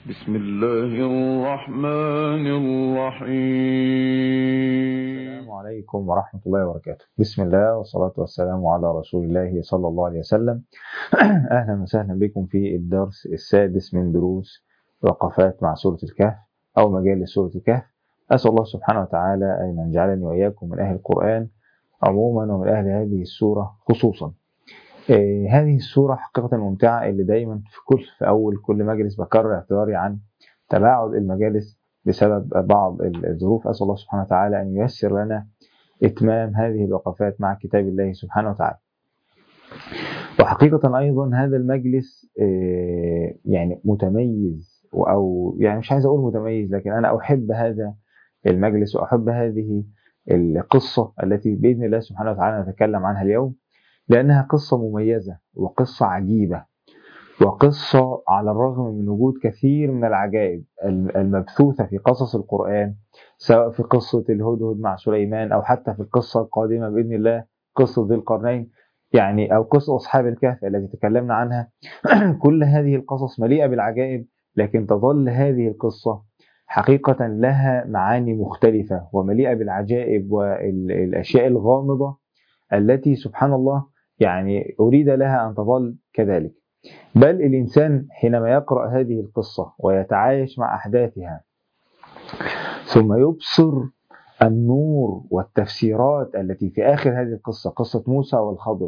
بسم الله الرحمن الرحيم السلام عليكم ورحمة الله وبركاته بسم الله والصلاة والسلام على رسول الله صلى الله عليه وسلم أهلا وسهلا بكم في الدرس السادس من دروس وقفات مع سورة الكهف أو مجال سورة الكهف أسأل الله سبحانه وتعالى أن يجعلني وإياكم من أهل القرآن عموما ومن أهل هذه السورة خصوصا آه، هذه السورة حقيقة ممتعة اللي دايما في كل في أول كل مجلس بكرر اعتذاري عن تباعد المجالس بسبب بعض الظروف أسأل الله سبحانه وتعالى أن ييسر لنا إتمام هذه الوقفات مع كتاب الله سبحانه وتعالى وحقيقة أيضا هذا المجلس آه، يعني متميز أو يعني مش عايز أقول متميز لكن أنا أحب هذا المجلس وأحب هذه القصة التي بإذن الله سبحانه وتعالى نتكلم عنها اليوم لأنها قصة مميزة وقصة عجيبة وقصة على الرغم من وجود كثير من العجائب المبثوثة في قصص القرآن سواء في قصة الهدهد مع سليمان أو حتى في القصة القادمة بإذن الله قصة ذي القرنين يعني أو قصة أصحاب الكهف التي تكلمنا عنها كل هذه القصص مليئة بالعجائب لكن تظل هذه القصة حقيقة لها معاني مختلفة ومليئة بالعجائب والأشياء الغامضة التي سبحان الله يعني أريد لها أن تظل كذلك بل الإنسان حينما يقرأ هذه القصة ويتعايش مع أحداثها ثم يبصر النور والتفسيرات التي في آخر هذه القصة قصة موسى والخضر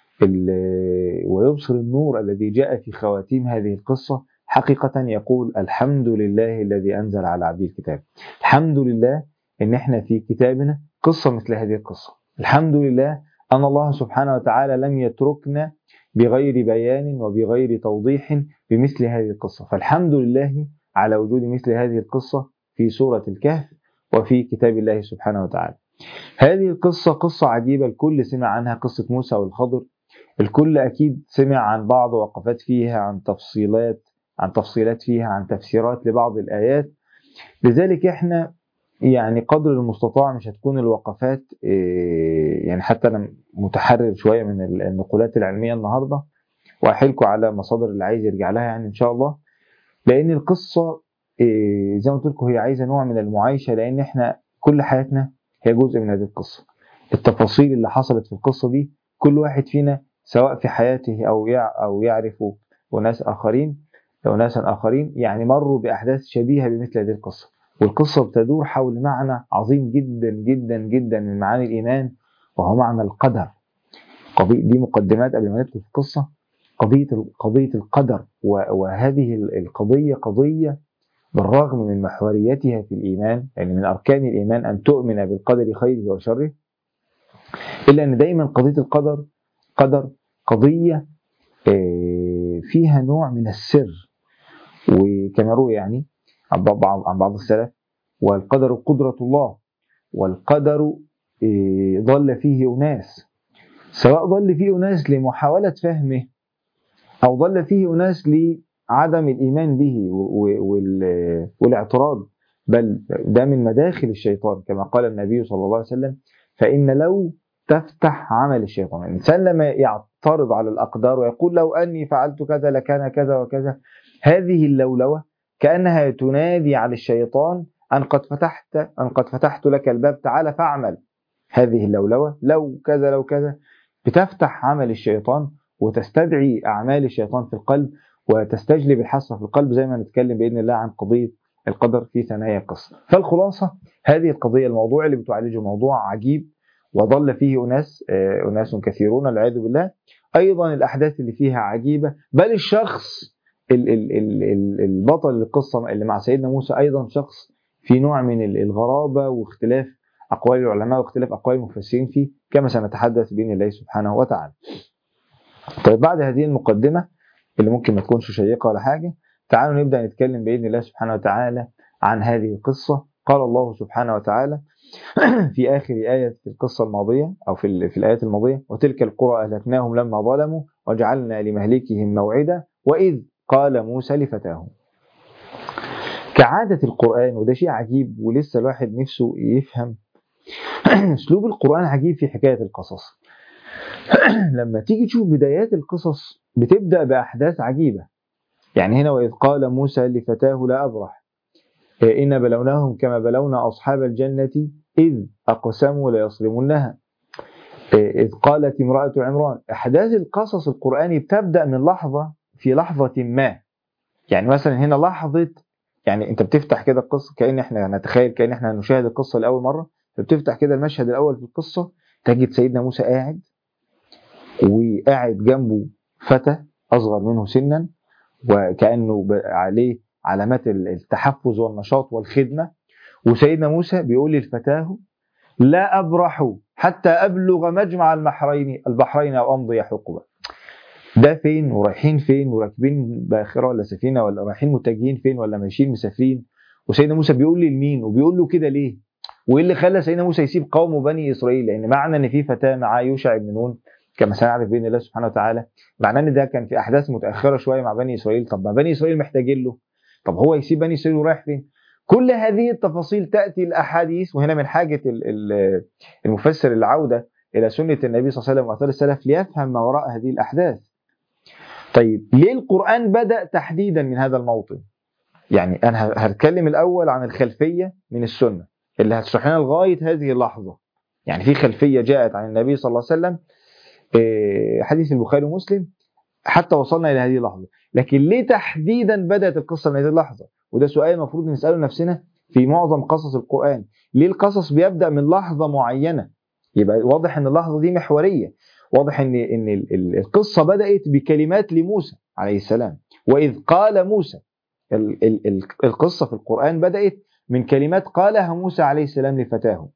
ويبصر النور الذي جاء في خواتيم هذه القصة حقيقة يقول الحمد لله الذي أنزل على عبده الكتاب الحمد لله إن إحنا في كتابنا قصة مثل هذه القصة الحمد لله أن الله سبحانه وتعالى لم يتركنا بغير بيان وبغير توضيح بمثل هذه القصة فالحمد لله على وجود مثل هذه القصة في سورة الكهف وفي كتاب الله سبحانه وتعالى هذه القصة قصة عجيبة الكل سمع عنها قصة موسى والخضر الكل أكيد سمع عن بعض وقفات فيها عن تفصيلات عن تفصيلات فيها عن تفسيرات لبعض الآيات لذلك احنا يعني قدر المستطاع مش هتكون الوقفات يعني حتى انا متحرر شويه من النقولات العلميه النهارده واحيلكم على مصادر اللي عايز يرجع لها يعني ان شاء الله لان القصه زي ما قلت لكم هي عايزه نوع من المعايشه لان احنا كل حياتنا هي جزء من هذه القصه التفاصيل اللي حصلت في القصه دي كل واحد فينا سواء في حياته او او يعرف وناس اخرين او ناسا اخرين يعني مروا باحداث شبيهه بمثل هذه القصه والقصة بتدور حول معنى عظيم جدا جدا جدا من معاني الإيمان وهو معنى القدر قضية دي مقدمات قبل ما ندخل في القصة قضية قضية القدر وهذه القضية قضية بالرغم من محوريتها في الإيمان يعني من أركان الإيمان أن تؤمن بالقدر خيره وشره إلا أن دايما قضية القدر قدر قضية فيها نوع من السر وكما روي يعني عن بعض عن بعض السلف والقدر قدرة الله والقدر ضل فيه أناس سواء ضل فيه أناس لمحاولة فهمه أو ضل فيه أناس لعدم الإيمان به والاعتراض بل ده من مداخل الشيطان كما قال النبي صلى الله عليه وسلم فإن لو تفتح عمل الشيطان الإنسان لما يعترض على الأقدار ويقول لو أني فعلت كذا لكان كذا وكذا هذه اللولوة كأنها تنادي على الشيطان أن قد فتحت أن قد فتحت لك الباب تعالى فاعمل هذه اللولوة لو كذا لو كذا بتفتح عمل الشيطان وتستدعي أعمال الشيطان في القلب وتستجلب الحسرة في القلب زي ما نتكلم بإذن الله عن قضية القدر في ثنايا القصة فالخلاصة هذه القضية الموضوع اللي بتعالجه موضوع عجيب وضل فيه أناس أناس كثيرون والعياذ بالله أيضا الأحداث اللي فيها عجيبة بل الشخص البطل القصة اللي مع سيدنا موسى أيضا شخص في نوع من الغرابة واختلاف أقوال العلماء واختلاف أقوال المفسرين فيه كما سنتحدث بإذن الله سبحانه وتعالى طيب بعد هذه المقدمة اللي ممكن ما تكونش شيقة ولا حاجة تعالوا نبدأ نتكلم بإذن الله سبحانه وتعالى عن هذه القصة قال الله سبحانه وتعالى في آخر آية في القصة الماضية أو في, في الآيات الماضية وتلك القرى أهلكناهم لما ظلموا وجعلنا لمهلكهم موعدا وإذ قال موسى لفتاه كعادة القرآن وده شيء عجيب ولسه الواحد نفسه يفهم اسلوب القرآن عجيب في حكاية القصص لما تيجي تشوف بدايات القصص بتبدأ بأحداث عجيبة يعني هنا وإذ قال موسى لفتاه لا أبرح إيه، إن بلوناهم كما بلونا أصحاب الجنة إذ أقسموا ليصرمنها إيه، إذ قالت امرأة عمران أحداث القصص القرآني بتبدأ من لحظة في لحظة ما يعني مثلا هنا لحظة يعني أنت بتفتح كده القصة كأن إحنا نتخيل كأن إحنا نشاهد القصة لأول مرة فبتفتح كده المشهد الأول في القصة تجد سيدنا موسى قاعد وقاعد جنبه فتى أصغر منه سنا وكأنه ب- عليه علامات التحفز والنشاط والخدمة وسيدنا موسى بيقول لفتاه لا أبرح حتى أبلغ مجمع البحرين البحرين أو أمضي حقبة ده فين ورايحين فين وراكبين باخرة ولا سفينة ولا رايحين متجهين فين ولا ماشيين مسافرين وسيدنا موسى بيقول لي لمين وبيقول له كده ليه وايه اللي خلى سيدنا موسى يسيب قومه بني اسرائيل لان معنى ان في فتاه معاه يوشع بن نون كما سنعرف باذن الله سبحانه وتعالى معناه ان ده كان في احداث متاخره شويه مع بني اسرائيل طب ما بني اسرائيل محتاجين له طب هو يسيب بني اسرائيل ورايح فين كل هذه التفاصيل تاتي الاحاديث وهنا من حاجه ال- ال- المفسر العوده الى سنه النبي صلى الله عليه وسلم واثار السلف ليفهم ما وراء هذه الاحداث طيب ليه القران بدا تحديدا من هذا الموطن يعني انا ه- هتكلم الاول عن الخلفيه من السنه اللي هتشرح لنا لغايه هذه اللحظه يعني في خلفيه جاءت عن النبي صلى الله عليه وسلم إيه، حديث البخاري ومسلم حتى وصلنا الى هذه اللحظه لكن ليه تحديدا بدات القصه من هذه اللحظه وده سؤال المفروض نساله لنفسنا في معظم قصص القران ليه القصص بيبدا من لحظه معينه يبقى واضح ان اللحظه دي محوريه واضح ان ان ال- ال- القصه بدات بكلمات لموسى عليه السلام واذ قال موسى ال- ال- ال- القصه في القران بدات من كلمات قالها موسى عليه السلام لفتاه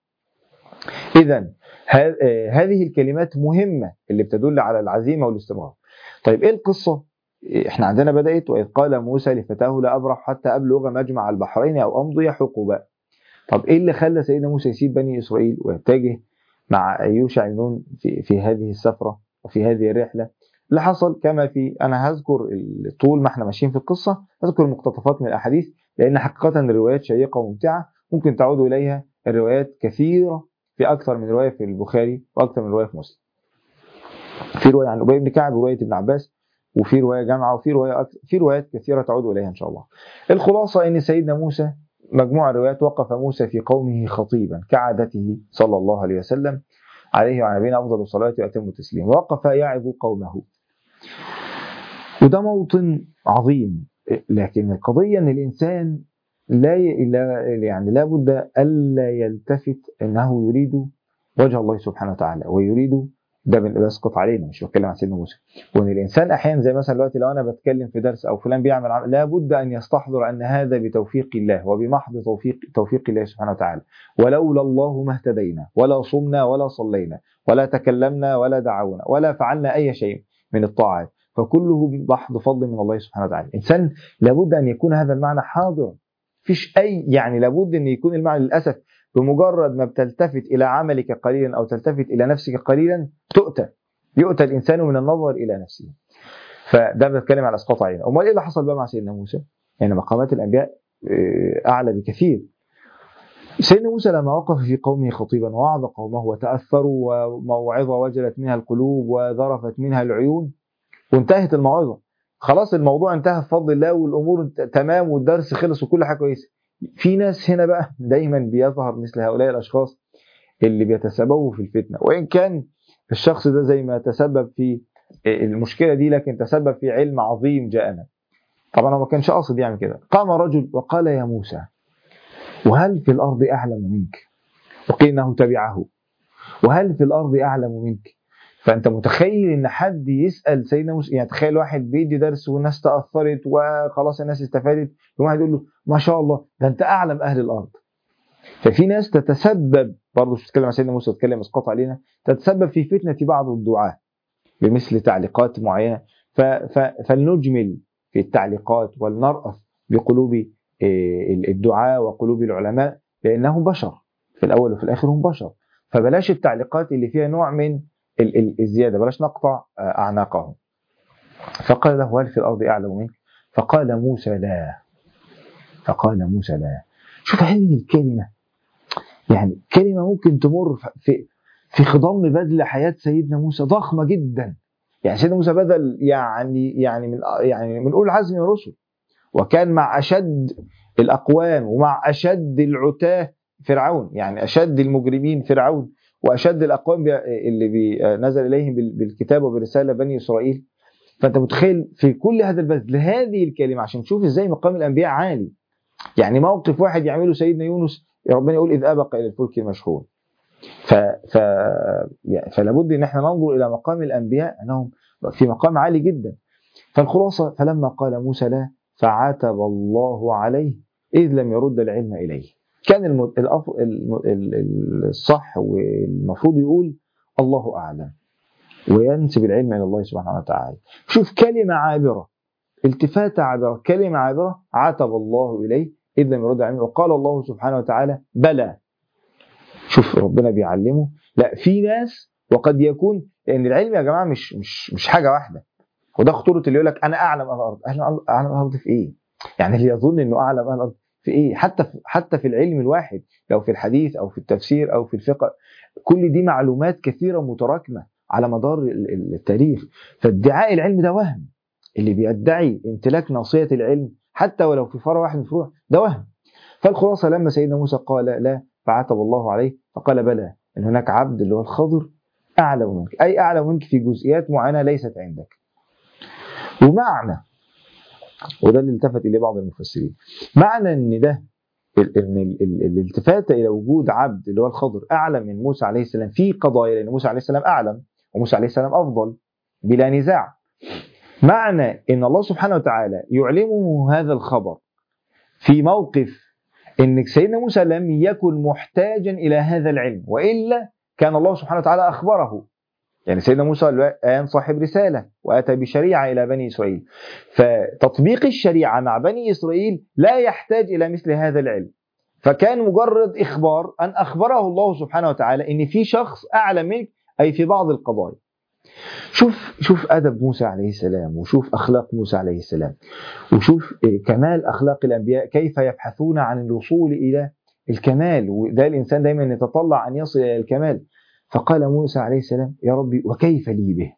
اذا ه- آه، هذه الكلمات مهمه اللي بتدل على العزيمه والاستمرار طيب ايه القصه احنا عندنا بدات واذ قال موسى لفتاه لا ابرح حتى ابلغ مجمع البحرين او امضي حقبا طب ايه اللي خلى سيدنا موسى يسيب بني اسرائيل ويتجه مع يوشع بن نون في في هذه السفره وفي هذه الرحله اللي حصل كما في انا هذكر ال- طول ما احنا ماشيين في القصه هذكر مقتطفات من الاحاديث لان حقيقه الروايات شيقه وممتعه ممكن تعودوا اليها الروايات كثيره في اكثر من روايه في البخاري واكثر من روايه في مسلم. في روايه عن ابي بن كعب وروايه ابن عباس وفي روايه جامعه وفي روايه أك... في روايات كثيره تعودوا اليها ان شاء الله. الخلاصه ان سيدنا موسى مجموعه الروايات وقف موسى في قومه خطيبا كعادته صلى الله عليه وسلم عليه وعلى نبينا افضل الصلاه واتم التسليم ووقف يعظ قومه. وده موطن عظيم لكن القضيه ان الانسان لا ي... لا يعني لا بد الا يلتفت انه يريد وجه الله سبحانه وتعالى ويريد ده بيسقط علينا مش بتكلم عن سيدنا موسى وان الانسان احيانا زي مثلا دلوقتي لو انا بتكلم في درس او فلان بيعمل عمل لابد ان يستحضر ان هذا بتوفيق الله وبمحض توفيق توفيق الله سبحانه وتعالى ولولا الله ما اهتدينا ولا صمنا ولا صلينا ولا تكلمنا ولا دعونا ولا فعلنا اي شيء من الطاعات فكله بمحض فضل من الله سبحانه وتعالى الانسان لابد ان يكون هذا المعنى حاضرا فيش اي يعني لابد ان يكون المعنى للاسف بمجرد ما بتلتفت الى عملك قليلا او تلتفت الى نفسك قليلا تؤتى يؤتى الانسان من النظر الى نفسه فده بتكلم على اسقاط علينا امال ايه اللي حصل بقى مع سيدنا موسى يعني مقامات الانبياء آه، اعلى بكثير سيدنا موسى لما وقف في قومه خطيبا ووعظ قومه وتاثروا وموعظه وجلت منها القلوب وذرفت منها العيون وانتهت الموعظه خلاص الموضوع انتهى بفضل الله والامور ت- تمام والدرس خلص وكل حاجه كويسه في ناس هنا بقى دايما بيظهر مثل هؤلاء الاشخاص اللي بيتسببوا في الفتنه وان كان الشخص ده زي ما تسبب في المشكله دي لكن تسبب في علم عظيم جاءنا طبعا هو ما كانش قاصد يعمل كده قام رجل وقال يا موسى وهل في الارض اعلم منك وقيل انه تبعه وهل في الارض اعلم منك فانت متخيل ان حد يسال سيدنا موسى يعني تخيل واحد بيدي درس والناس تاثرت وخلاص الناس استفادت واحد يقول له ما شاء الله ده انت اعلم اهل الارض ففي ناس تتسبب برضه مش بتتكلم عن سيدنا موسى بتتكلم اسقاط علينا تتسبب في فتنه بعض الدعاه بمثل تعليقات معينه ف... ف... فلنجمل في التعليقات ولنرأف بقلوب إيه، الدعاة وقلوب العلماء لأنهم بشر في الأول وفي الآخر هم بشر فبلاش التعليقات اللي فيها نوع من ال- ال- الزيادة بلاش نقطع آه، أعناقهم فقال له هل في الأرض أعلم منك فقال موسى لا فقال موسى لا شوف هذه الكلمة يعني كلمة ممكن تمر في في خضم بذل حياة سيدنا موسى ضخمة جدا يعني سيدنا موسى بذل يعني يعني من يعني من اولي العزم من الرسل وكان مع اشد الاقوام ومع اشد العتاه فرعون يعني اشد المجرمين فرعون واشد الاقوام بي- اللي بي نزل اليهم بال- بالكتاب وبرساله بني اسرائيل فانت متخيل في كل هذا البذل هذه الكلمه عشان تشوف ازاي مقام الانبياء عالي يعني موقف واحد يعمله سيدنا يونس ربنا يقول اذ ابق الى الفلك المشحون ف ف يعني فلا بد ان احنا ننظر الى مقام الانبياء انهم في مقام عالي جدا فالخلاصه فلما قال موسى لا فعاتب الله عليه اذ لم يرد العلم اليه كان الم... الأف... الم... ال- ال- الصح والمفروض يقول الله اعلم وينسب العلم الى الله سبحانه وتعالى شوف كلمه عابره التفاتة عابرة كلمة عابرة عاتب الله إليه إذ لم يرد عليه وقال الله سبحانه وتعالى بلى شوف ربنا بيعلمه لا في ناس وقد يكون لأن العلم يا جماعة مش مش مش حاجة واحدة وده خطورة اللي يقول لك أنا أعلم أهل الأرض أعلم أعلم أهل الأرض في إيه؟ يعني اللي يظن إنه أعلم أهل الأرض في إيه؟ حتى في حتى في العلم الواحد لو في الحديث أو في التفسير أو في الفقه كل دي معلومات كثيرة متراكمة على مدار ال- ال- التاريخ فادعاء العلم ده وهم اللي بيدعي امتلاك ناصية العلم حتى ولو في فرع واحد من الفروع ده وهم فالخلاصة لما سيدنا موسى قال لا فعاتب الله عليه فقال بلى ان هناك عبد اللي هو الخضر اعلم منك اي اعلم منك في جزئيات معينة ليست عندك ومعنى وده اللي التفت اليه بعض المفسرين معنى ان ده ال- ان ال- ال- الالتفات الى وجود عبد اللي هو الخضر اعلم من موسى عليه السلام في قضايا لان موسى عليه السلام اعلم وموسى عليه السلام افضل بلا نزاع معنى ان الله سبحانه وتعالى يعلمه هذا الخبر في موقف ان سيدنا موسى لم يكن محتاجا الى هذا العلم والا كان الله سبحانه وتعالى اخبره يعني سيدنا موسى الان صاحب رساله واتى بشريعه الى بني اسرائيل فتطبيق الشريعه مع بني اسرائيل لا يحتاج الى مثل هذا العلم فكان مجرد اخبار ان اخبره الله سبحانه وتعالى ان في شخص اعلم منك اي في بعض القضايا شوف شوف ادب موسى عليه السلام وشوف اخلاق موسى عليه السلام وشوف إيه كمال اخلاق الانبياء كيف يبحثون عن الوصول الى الكمال وده الانسان دايما يتطلع ان يصل الى الكمال فقال موسى عليه السلام يا ربي وكيف لي به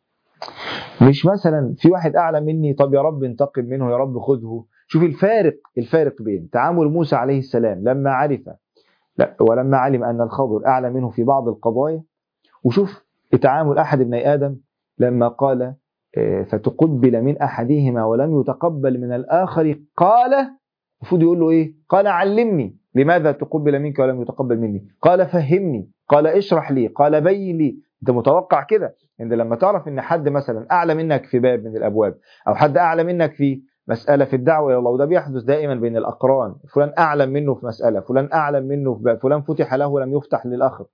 مش مثلا في واحد اعلى مني طب يا رب انتقم منه يا رب خذه شوف الفارق الفارق بين تعامل موسى عليه السلام لما عرف لا ولما علم ان الخضر اعلى منه في بعض القضايا وشوف تعامل احد ابني ادم لما قال آه، فتقبل من احدهما ولم يتقبل من الاخر قال المفروض يقول له ايه؟ قال علمني لماذا تقبل منك ولم يتقبل مني؟ قال فهمني قال اشرح لي قال بين لي انت متوقع كده ان لما تعرف ان حد مثلا اعلى منك في باب من الابواب او حد اعلى منك في مساله في الدعوه الى الله وده بيحدث دائما بين الاقران فلان اعلم منه في مساله فلان اعلم منه في باب فلان فتح له ولم يفتح للاخر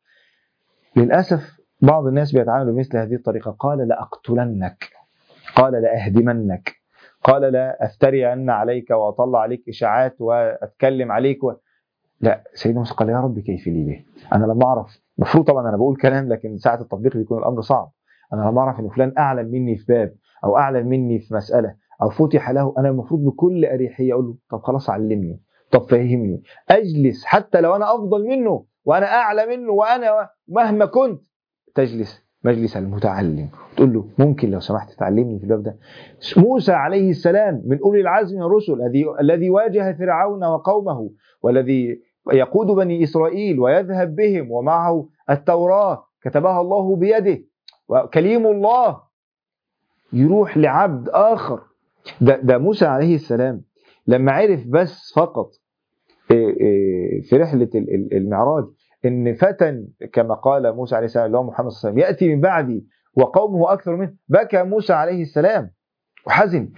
للاسف بعض الناس بيتعاملوا بمثل هذه الطريقه قال لاقتلنك قال لاهدمنك قال لا افترين عليك واطلع عليك اشاعات واتكلم عليك و... لا سيدنا موسى قال يا رب كيف لي به انا لما اعرف المفروض طبعا انا بقول كلام لكن ساعه التطبيق بيكون الامر صعب انا لما اعرف ان فلان اعلم مني في باب او اعلم مني في مساله او فتح له انا المفروض بكل اريحيه اقول له طب خلاص علمني طب فهمني اجلس حتى لو انا افضل منه وانا اعلى منه وانا مهما كنت تجلس مجلس المتعلم تقول له ممكن لو سمحت تعلمني في الباب ده موسى عليه السلام من اولي العزم من الرسل الذي الذي واجه فرعون وقومه والذي يقود بني اسرائيل ويذهب بهم ومعه التوراه كتبها الله بيده وكليم الله يروح لعبد اخر ده, ده موسى عليه السلام لما عرف بس فقط إيه إيه في رحله ال- ال- المعراج ان فتى كما قال موسى عليه السلام اللي هو محمد صلى الله عليه وسلم ياتي من بعدي وقومه اكثر منه بكى موسى عليه السلام وحزن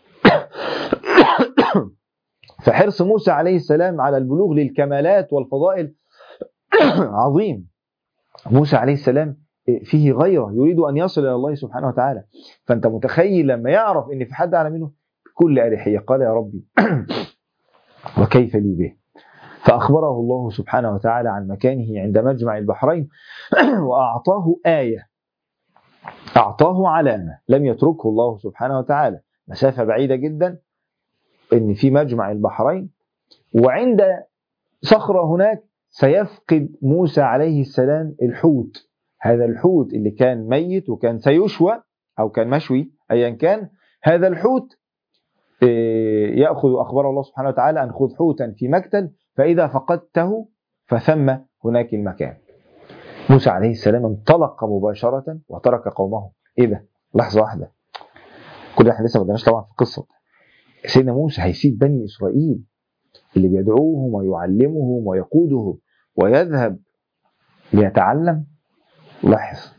فحرص موسى عليه السلام على البلوغ للكمالات والفضائل عظيم موسى عليه السلام فيه غيره يريد ان يصل الى الله سبحانه وتعالى فانت متخيل لما يعرف ان في حد اعلى منه بكل اريحيه قال يا ربي وكيف لي به فاخبره الله سبحانه وتعالى عن مكانه عند مجمع البحرين واعطاه ايه اعطاه علامه لم يتركه الله سبحانه وتعالى مسافه بعيده جدا ان في مجمع البحرين وعند صخره هناك سيفقد موسى عليه السلام الحوت هذا الحوت اللي كان ميت وكان سيشوى او كان مشوي ايا كان هذا الحوت إيه، ياخذ اخبار الله سبحانه وتعالى ان خذ حوتا في مكتل فاذا فقدته فثم هناك المكان موسى عليه السلام انطلق مباشره وترك قومه ايه ده لحظه واحده كل ده احنا لسه ما بدناش طبعا في القصه سيدنا موسى هيسيب بني اسرائيل اللي بيدعوهم ويعلمهم ويقودهم ويذهب ليتعلم لاحظ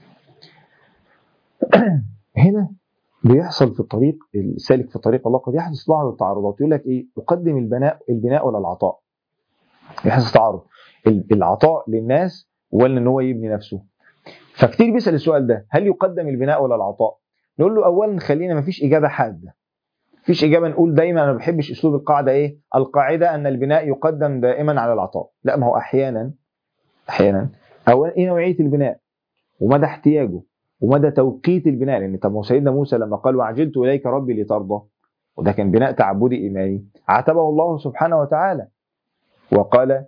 هنا بيحصل في الطريق السالك في طريق الله قد يحدث بعض التعارضات يقول لك ايه يقدم البناء البناء ولا العطاء يحدث تعارض ال- العطاء للناس ولا ان هو يبني نفسه فكتير بيسال السؤال ده هل يقدم البناء ولا العطاء نقول له اولا خلينا ما فيش اجابه حاده مفيش اجابه نقول دايما انا ما بحبش اسلوب القاعده ايه القاعده ان البناء يقدم دائما على العطاء لا ما هو احيانا احيانا اولا ايه نوعيه البناء ومدى احتياجه ومدى توقيت البناء لان طب ما هو سيدنا موسى لما قال وعجلت اليك ربي لترضى وده كان بناء تعبدي ايماني عاتبه الله سبحانه وتعالى وقال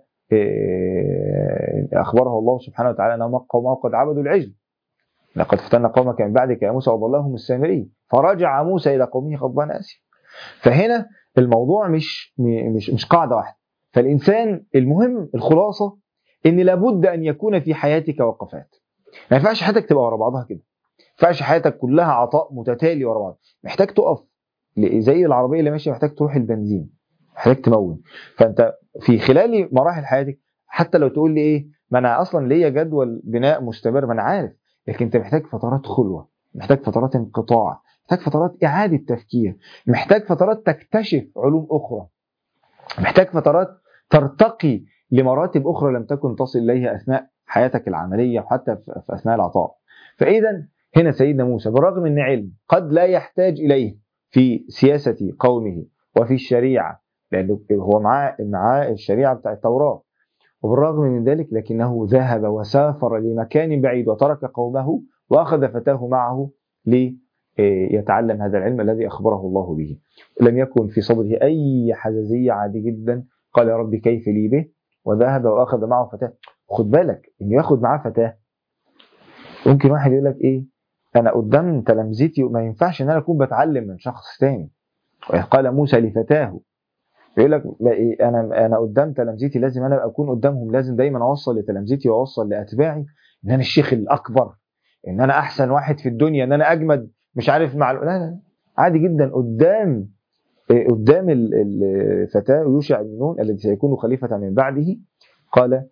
إيه، اخبره الله سبحانه وتعالى انهم قومه قد عبدوا العجل لقد فتنا قومك من بعدك يا موسى وضلهم السامري فرجع موسى الى قومه غضبان اسف فهنا الموضوع مش مش مش قاعده واحده فالانسان المهم الخلاصه ان لابد ان يكون في حياتك وقفات ما ينفعش حياتك تبقى ورا بعضها كده ما ينفعش حياتك كلها عطاء متتالي ورا بعض محتاج تقف ل- زي العربيه اللي ماشيه محتاج تروح البنزين محتاج تمون فانت في خلال مراحل حياتك حتى لو تقول لي ايه ما انا اصلا ليا جدول بناء مستمر ما انا عارف لكن انت محتاج فترات خلوه محتاج فترات انقطاع محتاج فترات اعاده تفكير محتاج فترات تكتشف علوم اخرى محتاج فترات ترتقي لمراتب اخرى لم تكن تصل اليها اثناء حياتك العمليه وحتى في في اثناء العطاء فاذا هنا سيدنا موسى بالرغم ان علم قد لا يحتاج اليه في سياسه قومه وفي الشريعه لانه هو معاه معاه الشريعه بتاع التوراه وبالرغم من ذلك لكنه ذهب وسافر لمكان بعيد وترك قومه واخذ فتاه معه ليتعلم هذا العلم الذي اخبره الله به. لم يكن في صدره اي حزازيه عادي جدا قال يا رب كيف لي به وذهب واخذ معه فتاه. خد بالك انه ياخد معاه فتاه ممكن واحد يقول لك ايه انا قدام تلامذتي وما ينفعش ان انا اكون بتعلم من شخص تاني. وإذ قال موسى لفتاه يقول لك لا إيه انا انا قدام تلامذتي لازم انا اكون قدامهم لازم دايما اوصل لتلامذتي واوصل لاتباعي ان انا الشيخ الاكبر ان انا احسن واحد في الدنيا ان انا اجمد مش عارف مع لا لا عادي جدا قدام إيه، قدام ال- الفتاه يوشع بن نون الذي سيكون خليفه من بعده قال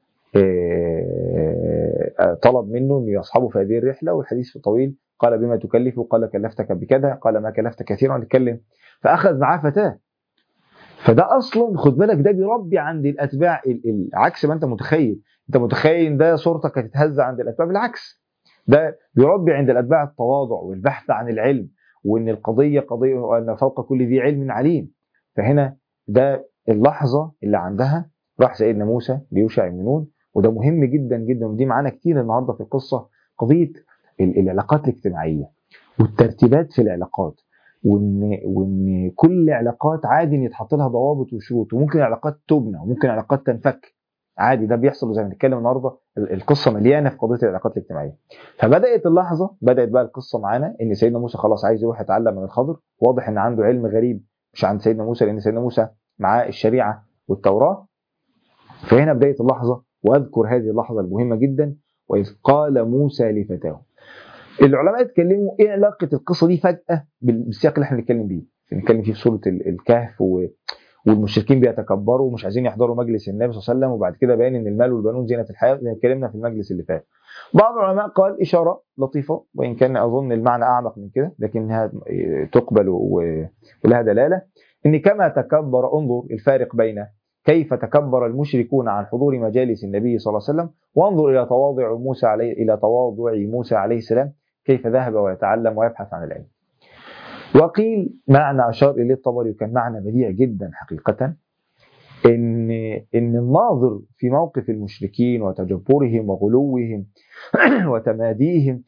إيه، طلب منه ان يصحبه في هذه الرحله والحديث طويل قال بما تكلف قال كلفتك بكذا قال ما كلفت كثيرا نتكلم فاخذ معاه فتاه فده اصلا خد بالك ده بيربي عند الاتباع ال- ال- عكس ما انت متخيل انت متخيل ان ده صورتك هتتهز عند الاتباع بالعكس ده بيربي عند الاتباع التواضع والبحث عن العلم وان القضيه قضيه وان فوق كل ذي علم عليم فهنا ده اللحظه اللي عندها راح سيدنا موسى ليوشع بن نون وده مهم جدا جدا ودي معانا كتير النهارده في القصه قضيه ال- العلاقات الاجتماعيه والترتيبات في العلاقات وان وان كل علاقات عادي ان يتحط لها ضوابط وشروط وممكن علاقات تبنى وممكن علاقات تنفك عادي ده بيحصل زي ما بنتكلم النهارده ال- القصه مليانه في قضيه العلاقات الاجتماعيه فبدات اللحظه بدات بقى القصه معانا ان سيدنا موسى خلاص عايز يروح يتعلم من الخضر واضح ان عنده علم غريب مش عند سيدنا موسى لان سيدنا موسى معاه الشريعه والتوراه فهنا بدايه اللحظه واذكر هذه اللحظه المهمه جدا واذ قال موسى لفتاه العلماء اتكلموا ايه علاقه القصه دي فجاه بالسياق اللي احنا بنتكلم بيه بنتكلم فيه في سوره ال- الكهف و... والمشركين بيتكبروا ومش عايزين يحضروا مجلس النبي صلى الله عليه وسلم وبعد كده باين ان المال والبنون زينه الحياه زي ما اتكلمنا في المجلس اللي فات. بعض العلماء قال اشاره لطيفه وان كان اظن المعنى اعمق من كده لكنها تقبل و- ولها دلاله ان كما تكبر انظر الفارق بين كيف تكبر المشركون عن حضور مجالس النبي صلى الله عليه وسلم وانظر الى تواضع موسى عليه الى تواضع موسى عليه السلام كيف ذهب ويتعلم ويبحث عن العلم. وقيل معنى اشار اليه الطبري وكان معنى بديع جدا حقيقه ان ان الناظر في موقف المشركين وتجبرهم وغلوهم وتماديهم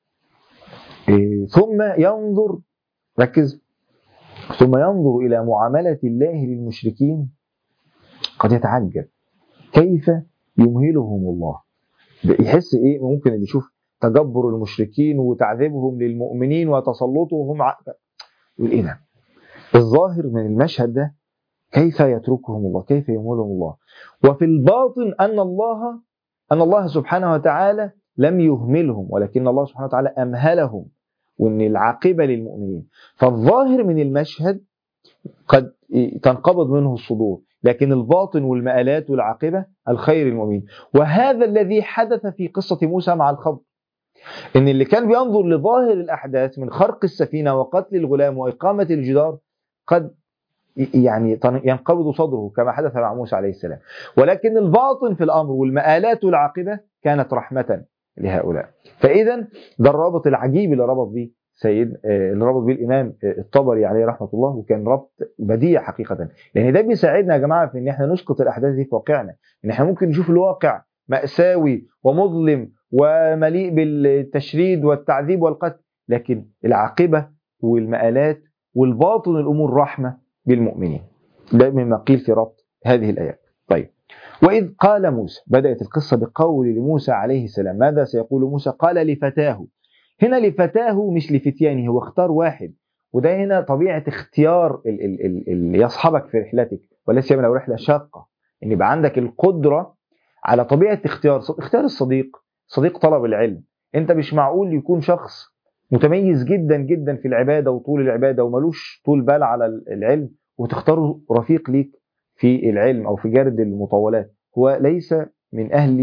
إيه، ثم ينظر ركز ثم ينظر الى معامله الله للمشركين قد يتعجب كيف يمهلهم الله ده يحس ايه ممكن اللي يشوف تجبر المشركين وتعذيبهم للمؤمنين وتسلطهم ع... يقول ايه ده؟ الظاهر من المشهد ده كيف يتركهم الله كيف يمولهم الله وفي الباطن أن الله أن الله سبحانه وتعالى لم يهملهم ولكن الله سبحانه وتعالى أمهلهم وأن العاقبة للمؤمنين فالظاهر من المشهد قد تنقبض منه الصدور لكن الباطن والمآلات والعاقبة الخير المؤمنين وهذا الذي حدث في قصة موسى مع الخضر إن اللي كان بينظر لظاهر الأحداث من خرق السفينة وقتل الغلام وإقامة الجدار قد يعني ينقبض صدره كما حدث مع موسى عليه السلام ولكن الباطن في الأمر والمآلات والعاقبة كانت رحمة لهؤلاء فإذا ده الرابط العجيب اللي ربط به سيد اللي ربط به الإمام الطبري عليه رحمة الله وكان ربط بديع حقيقة لأن ده بيساعدنا يا جماعة في إن احنا نسقط الأحداث دي في واقعنا إن احنا ممكن نشوف الواقع مأساوي ومظلم ومليء بالتشريد والتعذيب والقتل لكن العاقبة والمآلات والباطن الأمور رحمة بالمؤمنين ده مما قيل في ربط هذه الآيات طيب وإذ قال موسى بدأت القصة بقول لموسى عليه السلام ماذا سيقول موسى قال لفتاه هنا لفتاه مش لفتيانه هو اختار واحد وده هنا طبيعة اختيار اللي يصحبك في رحلتك ولا سيما لو رحلة شاقة ان يبقى عندك القدرة على طبيعة اختيار اختيار الصديق صديق طلب العلم انت مش معقول يكون شخص متميز جدا جدا في العبادة وطول العبادة وملوش طول بال على العلم وتختاره رفيق ليك في العلم او في جرد المطولات هو ليس من اهل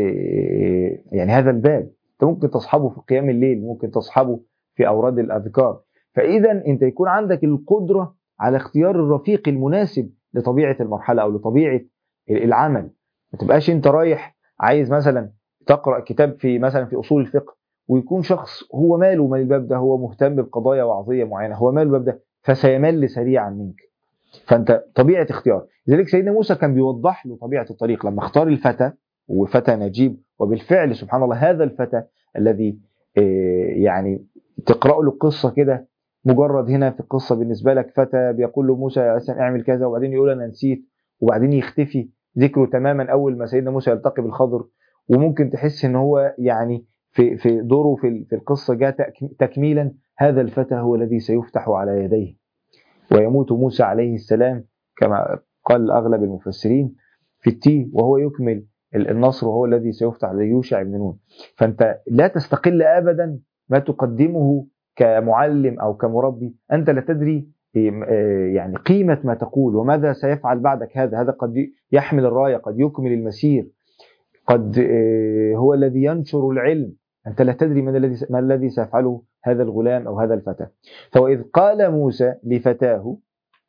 يعني هذا الباب انت ممكن تصحبه في قيام الليل ممكن تصحبه في اوراد الاذكار فاذا انت يكون عندك القدره على اختيار الرفيق المناسب لطبيعه المرحله او لطبيعه العمل ما تبقاش انت رايح عايز مثلا تقرا كتاب في مثلا في اصول الفقه ويكون شخص هو ماله من الباب ده هو مهتم بقضايا وعظيه معينه هو ماله الباب ده فسيمل سريعا منك فانت طبيعه اختيار لذلك سيدنا موسى كان بيوضح له طبيعه الطريق لما اختار الفتى وفتى نجيب وبالفعل سبحان الله هذا الفتى الذي يعني تقرأ له قصة كده مجرد هنا في القصة بالنسبة لك فتى بيقول له موسى يا سلام اعمل كذا وبعدين يقول أنا نسيت وبعدين يختفي ذكره تماما أول ما سيدنا موسى يلتقي بالخضر وممكن تحس ان هو يعني في في دوره في في القصه جاء تكميلا هذا الفتى هو الذي سيفتح على يديه ويموت موسى عليه السلام كما قال اغلب المفسرين في التيه وهو يكمل النصر وهو الذي سيفتح على يوشع بن نون فانت لا تستقل ابدا ما تقدمه كمعلم او كمربي انت لا تدري يعني قيمه ما تقول وماذا سيفعل بعدك هذا هذا قد يحمل الرايه قد يكمل المسير قد هو الذي ينشر العلم أنت لا تدري ما الذي ما الذي سيفعله هذا الغلام أو هذا الفتى فوإذ قال موسى لفتاه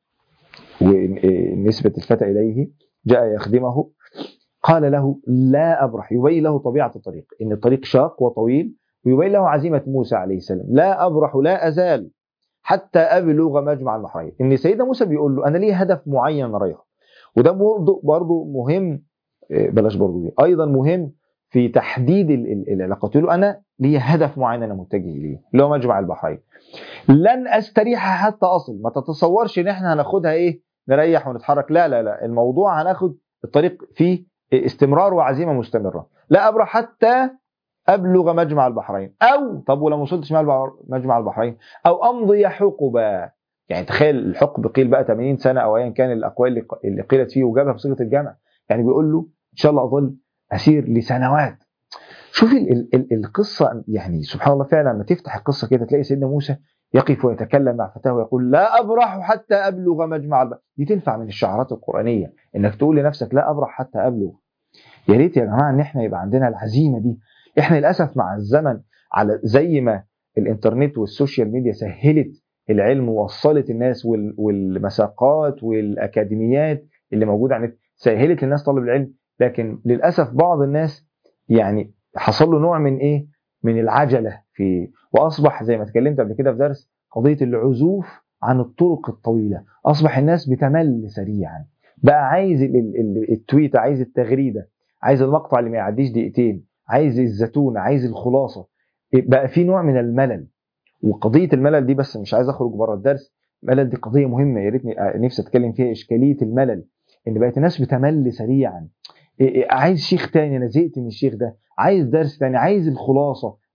ونسبة الفتى إليه جاء يخدمه قال له لا أبرح يبين له طبيعة الطريق إن الطريق شاق وطويل ويبين له عزيمة موسى عليه السلام لا أبرح لا أزال حتى أبلغ مجمع البحرين إن سيدنا موسى بيقول له أنا لي هدف معين رايحه وده برضه برضه مهم بلاش برضه دي ايضا مهم في تحديد العلاقات له انا لي هدف معين انا متجه اليه اللي هو مجمع البحرين لن استريح حتى اصل ما تتصورش ان احنا هناخدها ايه نريح ونتحرك لا لا لا الموضوع هناخد الطريق فيه استمرار وعزيمه مستمره لا ابرح حتى ابلغ مجمع البحرين او طب ولو ما وصلتش مجمع البحرين او امضي حقبه يعني تخيل الحقب قيل بقى 80 سنه او ايا كان الاقوال اللي قيلت فيه وجابها بصيغه الجمع يعني بيقول له ان شاء الله اظل اسير لسنوات شوف ال ال ال القصه يعني سبحان الله فعلا لما تفتح القصه كده تلاقي سيدنا موسى يقف ويتكلم مع فتاه ويقول لا ابرح حتى ابلغ مجمع البحر دي تنفع من الشعارات القرانيه انك تقول لنفسك لا ابرح حتى ابلغ يا ريت يا جماعه ان احنا يبقى عندنا العزيمه دي احنا للاسف مع الزمن على زي ما الانترنت والسوشيال ميديا سهلت العلم ووصلت الناس والمساقات والاكاديميات اللي موجوده على النت سهلت للناس طلب العلم لكن للاسف بعض الناس يعني حصل له نوع من ايه؟ من العجله في واصبح زي ما اتكلمت قبل كده في درس قضيه العزوف عن الطرق الطويله، اصبح الناس بتمل سريعا. بقى عايز التويت عايز التغريده، عايز المقطع اللي ما يعديش دقيقتين، عايز الزتونه، عايز الخلاصه. بقى في نوع من الملل. وقضيه الملل دي بس مش عايز اخرج بره الدرس، الملل دي قضيه مهمه يا ريتني نفسي اتكلم فيها اشكاليه الملل. ان بقت الناس بتمل سريعا عايز شيخ تاني انا زهقت من الشيخ ده عايز درس تاني عايز الخلاصه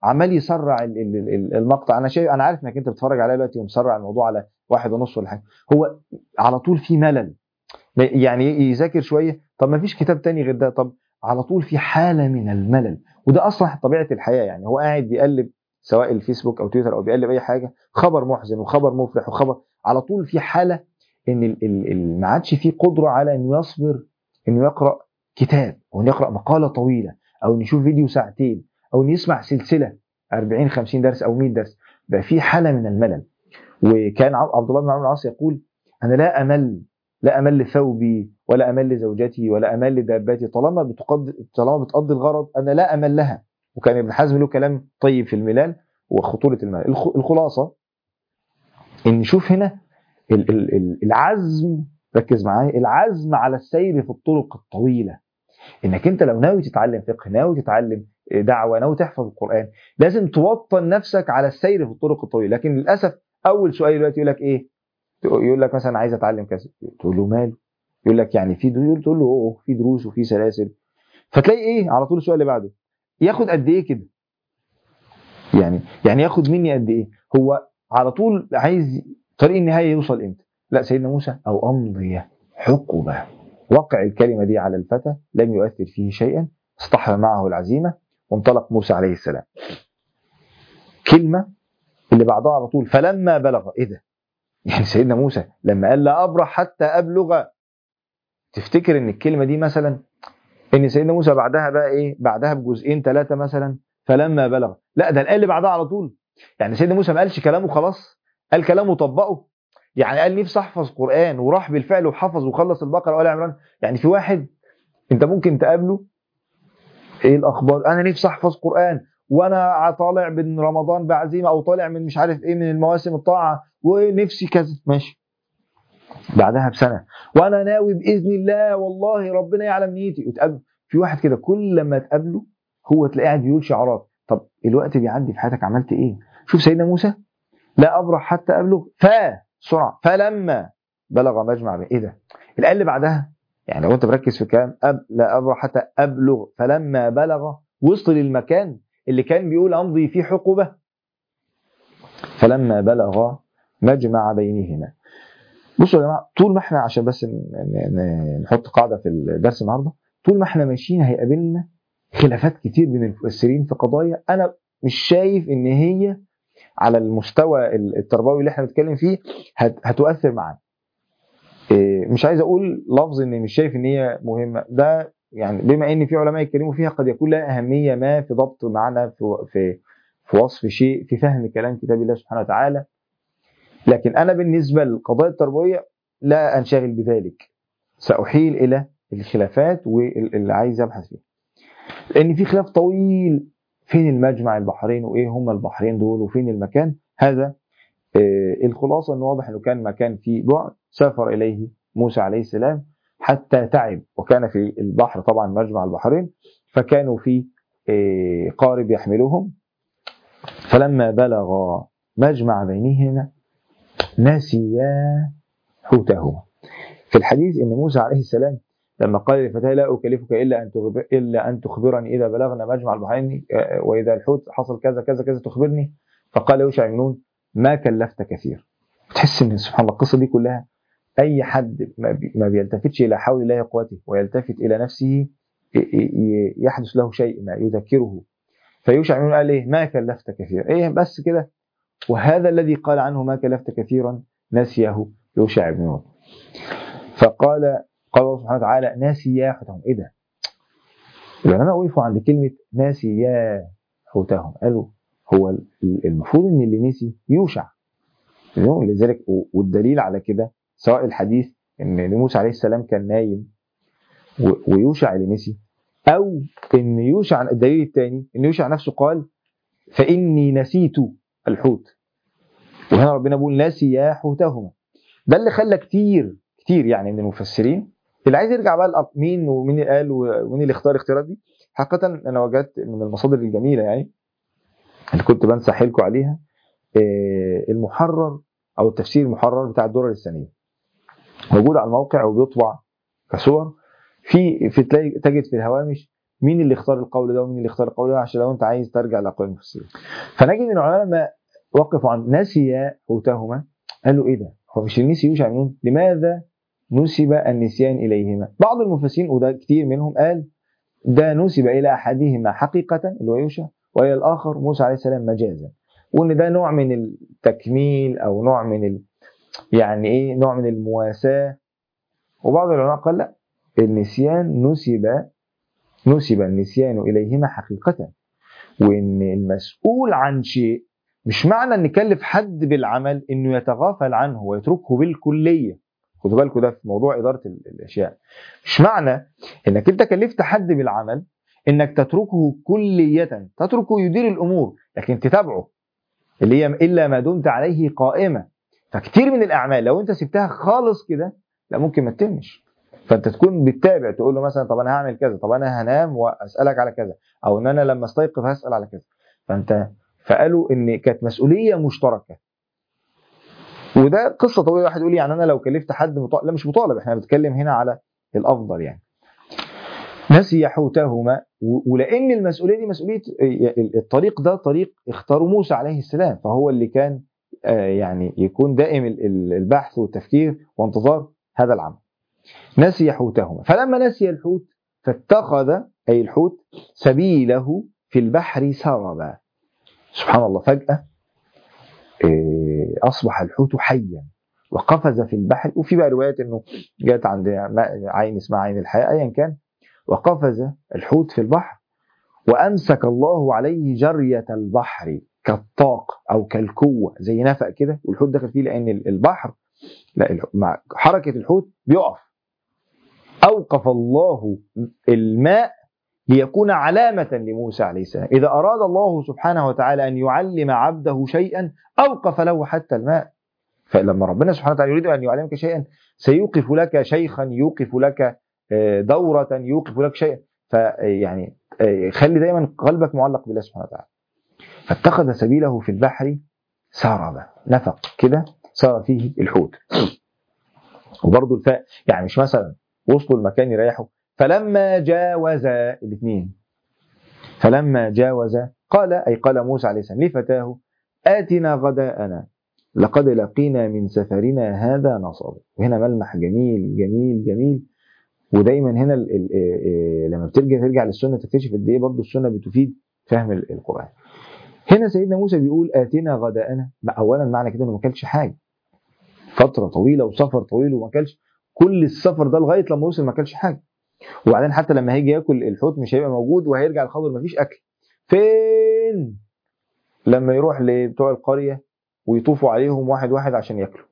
عمال يسرع ال- ال- ال- المقطع انا شايف انا عارف انك انت بتتفرج عليا دلوقتي ومسرع الموضوع على واحد ونص ولا حاجه هو على طول في ملل يعني يذاكر شويه طب ما فيش كتاب تاني غير ده طب على طول في حاله من الملل وده اصلا طبيعه الحياه يعني هو قاعد بيقلب سواء الفيسبوك او تويتر او بيقلب اي حاجه خبر محزن وخبر مفرح وخبر على طول في حاله ان ال- ال- ال- ما عادش في قدره على انه يصبر انه يقرا كتاب او انه يقرا مقاله طويله او انه يشوف فيديو ساعتين او انه يسمع سلسله 40 50 درس او 100 درس بقى في حاله من الملل وكان عب- عبد الله بن عمرو بن العاص يقول انا لا امل لا امل لثوبي ولا امل لزوجتي ولا امل لدابتي طالما بتقضي طالما بتقضي الغرض انا لا امل لها وكان ابن حزم له كلام طيب في الملال وخطوره الملل الخ- الخلاصه ان نشوف هنا ال- ال- ال- العزم ركز معايا العزم على السير في الطرق الطويله انك انت لو ناوي تتعلم فقه ناوي تتعلم دعوه ناوي تحفظ القران لازم توطن نفسك على السير في الطرق الطويله لكن للاسف اول سؤال دلوقتي يقول لك ايه يقول لك مثلا عايز اتعلم كذا تقول له ماله يقول لك يعني في دروس تقول له اوه في دروس وفي سلاسل فتلاقي ايه على طول السؤال اللي بعده ياخد قد ايه كده يعني يعني ياخد مني قد ايه هو على طول عايز طريق النهايه يوصل امتى لا سيدنا موسى او امضي حقبه وقع الكلمه دي على الفتى لم يؤثر فيه شيئا اصطحب معه العزيمه وانطلق موسى عليه السلام كلمه اللي بعدها على طول فلما بلغ ايه ده يعني سيدنا موسى لما قال لا ابرح حتى ابلغ تفتكر ان الكلمه دي مثلا ان سيدنا موسى بعدها بقى ايه بعدها بجزئين ثلاثه مثلا فلما بلغ لا ده قال اللي بعدها على طول يعني سيدنا موسى ما قالش كلامه خلاص قال كلامه طبقه يعني قال نفسي احفظ قران وراح بالفعل وحفظ وخلص البقره وال عمران يعني في واحد انت ممكن تقابله ايه الاخبار انا نفسي احفظ قران وانا طالع من رمضان بعزيمه او طالع من مش عارف ايه من المواسم الطاعه ونفسي كذا ماشي بعدها بسنه وانا ناوي باذن الله والله ربنا يعلم نيتي وتقابل في واحد كده كل لما تقابله هو تلاقيه قاعد بيقول شعارات طب الوقت بيعدي في حياتك عملت ايه شوف سيدنا موسى لا ابرح حتى ابلغ ف سرعه فلما بلغ مجمع بين ايه ده الايه اللي بعدها يعني لو انت مركز في الكلام أب لا ابرح حتى ابلغ فلما بلغ وصل للمكان اللي كان بيقول امضي فيه حقبه فلما بلغ مجمع بينهما بصوا يا جماعه طول ما احنا عشان بس ن- ن- نحط قاعده في الدرس النهارده طول ما احنا ماشيين هيقابلنا خلافات كتير بين المفسرين في قضايا انا مش شايف ان هي على المستوى التربوي اللي احنا بنتكلم فيه هت- هتؤثر معانا إيه، مش عايز اقول لفظ اني مش شايف ان هي مهمه ده يعني بما ان في علماء يتكلموا فيها قد يكون لها اهميه ما في ضبط معنى في في في وصف شيء في فهم كلام كتاب الله سبحانه وتعالى لكن انا بالنسبه للقضايا التربويه لا انشغل بذلك ساحيل الى الخلافات واللي عايز ابحث فيها لان في خلاف طويل فين المجمع البحرين وايه هما البحرين دول وفين المكان هذا آه، الخلاصه انه واضح انه كان مكان فيه بعد سافر اليه موسى عليه السلام حتى تعب وكان في البحر طبعا مجمع البحرين فكانوا في آه، قارب يحملهم فلما بلغ مجمع بينهما نسيا حوتهما في الحديث ان موسى عليه السلام لما قال لفتاه لا اكلفك الا ان تخبر الا ان تخبرني اذا بلغنا مجمع البحرين آه، واذا الحوت حصل كذا كذا كذا تخبرني فقال يوشع بن نون ما كلفت كثير تحس ان سبحان الله القصه دي كلها اي حد ما بي- ما بيلتفتش الى حول الله وقوته ويلتفت الى نفسه ي- ي- يحدث له شيء ما يذكره فيوشع بن نون قال ايه ما كلفت كثيرا ايه بس كده وهذا الذي قال عنه ما كلفت كثيرا نسيه يوشع بن نون فقال قال الله سبحانه وتعالى ناسيا حوتهم ايه ده؟ العلماء وقفوا عند كلمه ناسيا حوتهم قالوا هو المفروض ان اللي نسي يوشع لذلك والدليل على كده سواء الحديث ان موسى عليه السلام كان نايم و- ويوشع اللي نسي او ان يوشع الدليل الثاني ان يوشع نفسه قال فاني نسيت الحوت وهنا ربنا بيقول نسيا حوتهما ده اللي خلى كتير كتير يعني من المفسرين اللي عايز يرجع بقى لأق- مين ومين اللي قال ومين اللي اختار الاختيارات دي حقيقة أنا وجدت من المصادر الجميلة يعني اللي كنت بنصح لكم عليها آه، المحرر أو التفسير المحرر بتاع الدرر الثانية موجود على الموقع وبيطبع كصور في في تلاقي تجد في الهوامش مين اللي اختار القول ده ومين اللي اختار القول ده عشان لو انت عايز ترجع لاقوال المفسرين فنجد ان العلماء لما وقفوا عند نسي حوتهما قالوا ايه ده هو مش النسي يوشع بن نون لماذا نسب النسيان اليهما بعض المفسرين وده كتير منهم قال ده نسب الى احدهما حقيقه اللي هو يوشع والى الاخر موسى عليه السلام مجازا وان ده نوع من التكميل او نوع من ال... يعني ايه نوع من المواساه وبعض العلماء قال لا النسيان نسب نسب النسيان اليهما حقيقه وان المسؤول عن شيء مش معنى ان نكلف حد بالعمل انه يتغافل عنه ويتركه بالكليه خدوا بالكم ده في موضوع اداره ال- الاشياء مش معنى انك انت كلفت حد بالعمل انك تتركه كليه تتركه يدير الامور لكن تتابعه اللي هي الا ما دمت عليه قائمه فكتير من الاعمال لو انت سبتها خالص كده لا ممكن ما تتمش فانت تكون بتتابع تقول له مثلا طب انا هعمل كذا طب انا هنام واسالك على كذا او ان انا لما استيقظ هسال على كذا فانت فقالوا ان كانت مسؤوليه مشتركه وده قصه طويله واحد يقول يعني انا لو كلفت حد مطالب لا مش مطالب احنا بنتكلم هنا على الافضل يعني نسي حوتهما و- ولان المسؤوليه دي مسؤوليه الطريق ده طريق اختاره موسى عليه السلام فهو اللي كان آه، يعني يكون دائم ال- ال- البحث والتفكير وانتظار هذا العمل نسي حوتهما فلما نسي الحوت فاتخذ اي الحوت سبيله في البحر سربا سبحان الله فجاه آه، اصبح الحوت حيا وقفز في البحر وفي بقى روايات انه جت عند ماء- عين اسمها عين الحياه ايا كان وقفز الحوت في البحر وامسك الله عليه جريه البحر كالطاق او كالكوه زي نفق كده والحوت دخل فيه لان البحر لا الح- مع حركه الحوت بيقف اوقف الله الماء ليكون علامة لموسى عليه السلام إذا أراد الله سبحانه وتعالى أن يعلم عبده شيئا أوقف له حتى الماء فلما ربنا سبحانه وتعالى يريد أن يعلمك شيئا سيوقف لك شيخا يوقف لك آه، دورة يوقف لك شيئا فيعني آه، خلي دايما قلبك معلق بالله سبحانه وتعالى فاتخذ سبيله في البحر سربا نفق كده سار فيه الحوت وبرضه الفاء يعني مش مثلا وصلوا المكان يريحوا فلما جاوز الاثنين فلما جاوز قال أي قال موسى عليه السلام لفتاه آتنا غداءنا لقد لقينا من سفرنا هذا نصب وهنا ملمح جميل جميل جميل ودايما هنا ال ال ال لما بترجع ترجع للسنه تكتشف قد ايه برضه السنه بتفيد فهم ال- القران. هنا سيدنا موسى بيقول اتنا غداءنا بقى اولا معنى كده انه ما كلش حاجه. فتره طويله وسفر طويل وما كلش كل السفر ده لغايه لما وصل ما كلش حاجه. وبعدين حتى لما هيجي ياكل الحوت مش هيبقى موجود وهيرجع الخضر ما فيش اكل. فين؟ لما يروح لبتوع القريه ويطوفوا عليهم واحد واحد عشان ياكلوا.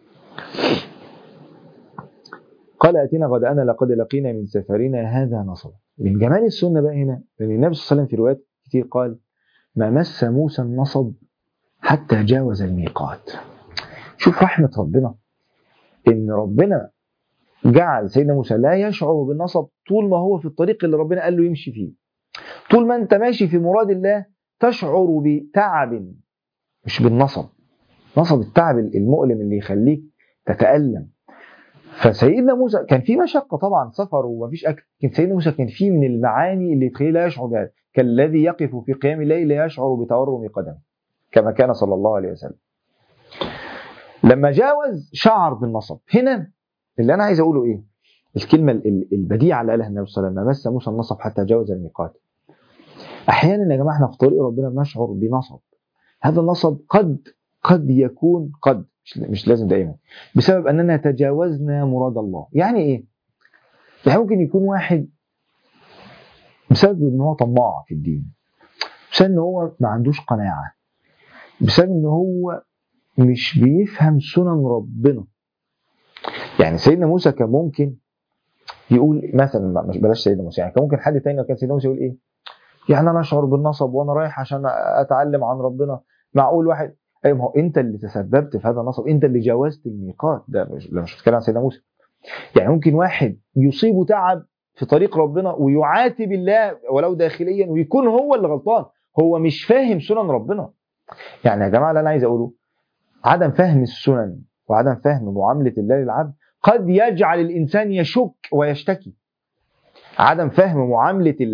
قال اتينا غداءنا لقد لقينا من سفرنا هذا نصبا من جمال السنه بقى هنا لان النبي صلى الله عليه وسلم في روايات كتير قال ما مس موسى النصب حتى جاوز الميقات شوف رحمه ربنا ان ربنا جعل سيدنا موسى لا يشعر بالنصب طول ما هو في الطريق اللي ربنا قال له يمشي فيه طول ما انت ماشي في مراد الله تشعر بتعب مش بالنصب نصب التعب المؤلم اللي يخليك تتألم فسيدنا موسى كان في مشقه طبعا سفر ومفيش اكل لكن سيدنا موسى كان فيه من المعاني اللي تخليه لا يشعر بها كالذي يقف في قيام الليل لا يشعر بتورم قدمه كما كان صلى الله عليه وسلم لما جاوز شعر بالنصب هنا اللي انا عايز اقوله ايه الكلمه ال- ال- البديعه اللي قالها النبي صلى الله عليه وسلم مس موسى النصب حتى جاوز الميقات احيانا يا جماعه احنا في طريق ربنا بنشعر بنصب هذا النصب قد قد يكون قد مش- مش لازم دائما بسبب اننا تجاوزنا مراد الله يعني ايه يعني ممكن يكون واحد بسبب ان هو طماع في الدين بسبب ان هو ما عندوش قناعه بسبب ان هو مش بيفهم سنن ربنا يعني سيدنا موسى كان ممكن يقول مثلا مش بلاش سيدنا موسى يعني كان ممكن حد تاني لو كان سيدنا موسى يقول ايه يعني انا اشعر بالنصب وانا رايح عشان اتعلم عن ربنا معقول واحد ايوه ما هو انت اللي تسببت في هذا النصب انت اللي جاوزت الميقات ده مش ده مش بتكلم عن سيدنا موسى يعني ممكن واحد يصيبه تعب في طريق ربنا ويعاتب الله ولو داخليا ويكون هو اللي غلطان هو مش فاهم سنن ربنا يعني يا جماعه اللي انا عايز اقوله عدم فهم السنن وعدم فهم معامله الله للعبد قد يجعل الانسان يشك ويشتكي عدم فهم معامله الله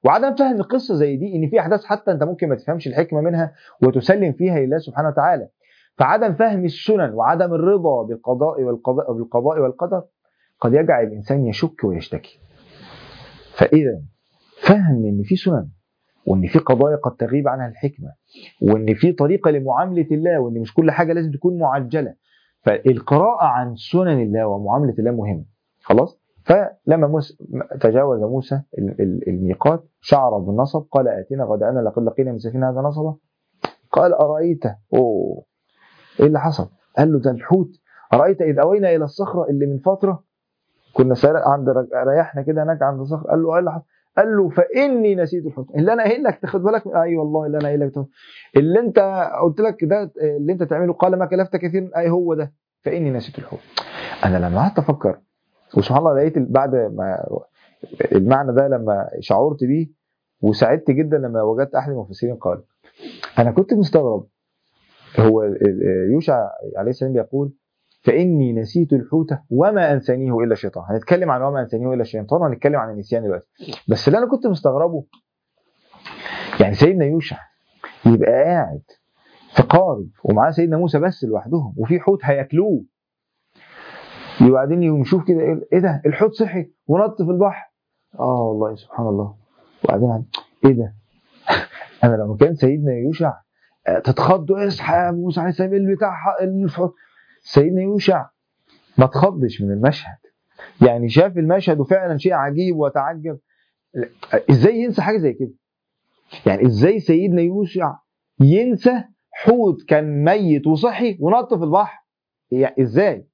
وعدم فهم قصه زي دي ان في احداث حتى انت ممكن ما تفهمش الحكمه منها وتسلم فيها لله سبحانه وتعالى فعدم فهم السنن وعدم الرضا بالقضاء والقضاء بالقضاء والقدر قد يجعل الانسان يشك ويشتكي فاذا فهم ان في سنن وان في قضايا قد تغيب عنها الحكمه وان في طريقه لمعامله الله وان مش كل حاجه لازم تكون معجله فالقراءه عن سنن الله ومعامله الله مهم خلاص فلما موسى تجاوز موسى ال- ال- الميقات شعر بالنصب قال اتنا غداءنا لقد لقينا من سفينه هذا نصبا قال ارايت اوه ايه اللي حصل؟ قال له ده الحوت ارايت اذ اوينا الى الصخره اللي من فتره كنا سار- عند ريحنا كده هناك عند الصخره قال له ايه اللي حصل؟ قال له فاني نسيت الحوت اللي انا قايل لك تاخد بالك اي أيوة والله اللي انا قايل لك تاخد- اللي انت قلت لك ده اللي انت تعمله قال ما كلفت كثير اي هو ده فاني نسيت الحوت انا لما قعدت افكر وسبحان الله لقيت بعد ما المعنى ده لما شعرت بيه وسعدت جدا لما وجدت احد المفسرين قال انا كنت مستغرب هو ال- ال- يوشع عليه السلام بيقول فاني نسيت الحوت وما انسانيه الا الشيطان هنتكلم عن وما انسانيه الا الشيطان وهنتكلم عن النسيان دلوقتي بس اللي انا كنت مستغربه يعني سيدنا يوشع يبقى قاعد في قارب ومعاه سيدنا موسى بس لوحدهم وفي حوت هياكلوه وبعدين يقوم يشوف كده ايه إيه ده الحوت صحي ونط في البحر اه والله سبحان الله وبعدين عن- ايه ده انا لما كان سيدنا يوشع آه، تتخضوا اصحى يا موسى عليه السلام اللي بتاع ح- الحوت سيدنا يوشع ما تخضش من المشهد يعني شاف المشهد وفعلا شيء عجيب وتعجب ازاي ينسى حاجه زي كده يعني ازاي سيدنا يوشع ينسى حوت كان ميت وصحي ونط في البحر يعني ازاي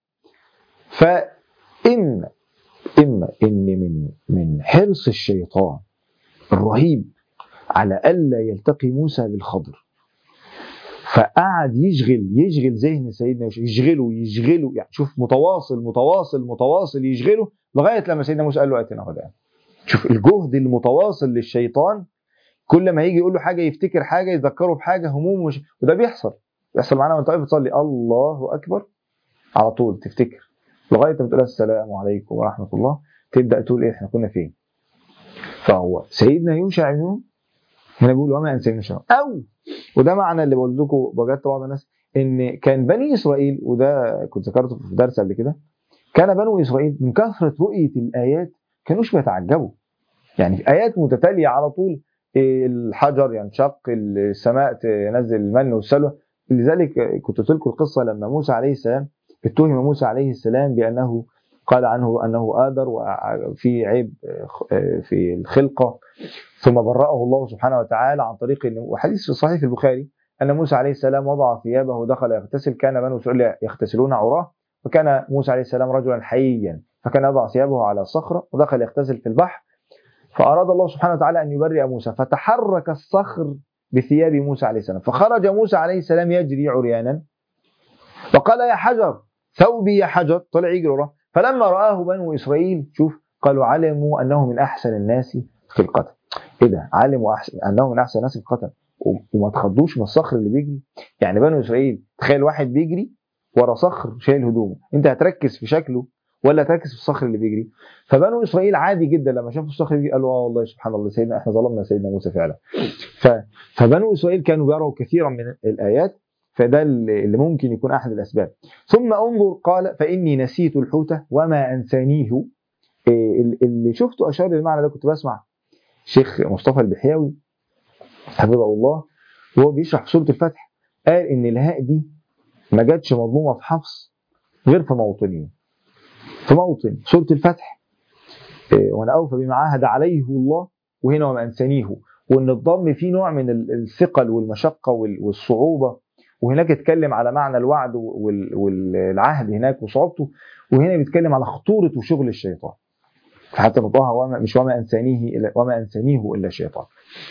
فإما إما إن من من حرص الشيطان الرهيب على ألا يلتقي موسى بالخضر فقعد يشغل يشغل ذهن سيدنا يوسف يشغله يشغله يعني شوف متواصل متواصل متواصل يشغله لغايه لما سيدنا موسى قال له اتنا غداء شوف الجهد المتواصل للشيطان كل ما يجي يقول له حاجه يفتكر حاجه يذكره بحاجه هموم وش... وده بيحصل بيحصل معانا وانت واقف بتصلي الله اكبر على طول تفتكر لغايه ما تقول السلام عليكم ورحمه الله تبدا تقول ايه احنا كنا فين فهو سيدنا يوشع بن نون هنا بيقول وما انساني الشيطان او وده معنى اللي بقول لكم وجدت بعض الناس ان كان بني اسرائيل وده كنت ذكرته في درس قبل كده كان بنو اسرائيل من كثره رؤيه الايات كانوش بيتعجبوا يعني في ايات متتاليه على طول إيه، الحجر ينشق السماء تنزل المن والسلوى لذلك كنت قلت لكم القصه لما موسى عليه السلام اتهم موسى عليه السلام بانه قال عنه انه ادر وفي عيب في الخلقه ثم برأه الله سبحانه وتعالى عن طريق إنه وحديث صحيح في البخاري أن موسى عليه السلام وضع ثيابه ودخل يغتسل كان بنو إسرائيل يغتسلون عراه وكان موسى عليه السلام رجلا حييا فكان يضع ثيابه على صخرة ودخل يغتسل في البحر فأراد الله سبحانه وتعالى أن يبرئ موسى فتحرك الصخر بثياب موسى عليه السلام فخرج موسى عليه السلام يجري عريانا وقال يا حجر ثوبي يا حجر طلع يجري وراه فلما رآه بنو إسرائيل شوف قالوا علموا أنه من أحسن الناس خلقة ايه ده علموا أحسن انه من احسن الناس خلقة و- وما تخضوش من الصخر اللي بيجري يعني بنو اسرائيل تخيل واحد بيجري ورا صخر شايل هدومه انت هتركز في شكله ولا تركز في الصخر اللي بيجري فبنو اسرائيل عادي جدا لما شافوا الصخر بيجري قالوا اه والله سبحان الله سيدنا احنا ظلمنا سيدنا موسى فعلا ف... فبنو اسرائيل كانوا بيروا كثيرا من الايات فده اللي اللي ممكن يكون احد الاسباب ثم انظر قال فاني نسيت الحوت وما انسانيه إيه، اللي شفته اشار للمعنى ده كنت بسمع شيخ مصطفى البحياوي حفظه الله وهو بيشرح سوره الفتح قال ان الهاء دي ما جاتش مضمومه في حفص غير في موطنين في موطن سوره الفتح إيه، وانا اوفى بما عاهد عليه الله وهنا وما انسانيه وان الضم فيه نوع من ال- الثقل والمشقه وال- والصعوبه وهناك اتكلم على معنى الوعد وال- والعهد هناك وصعوبته وهنا بيتكلم على خطوره وشغل الشيطان فحتى نطقها وما مش وما انسانيه الا وما انسانيه الا الشيطان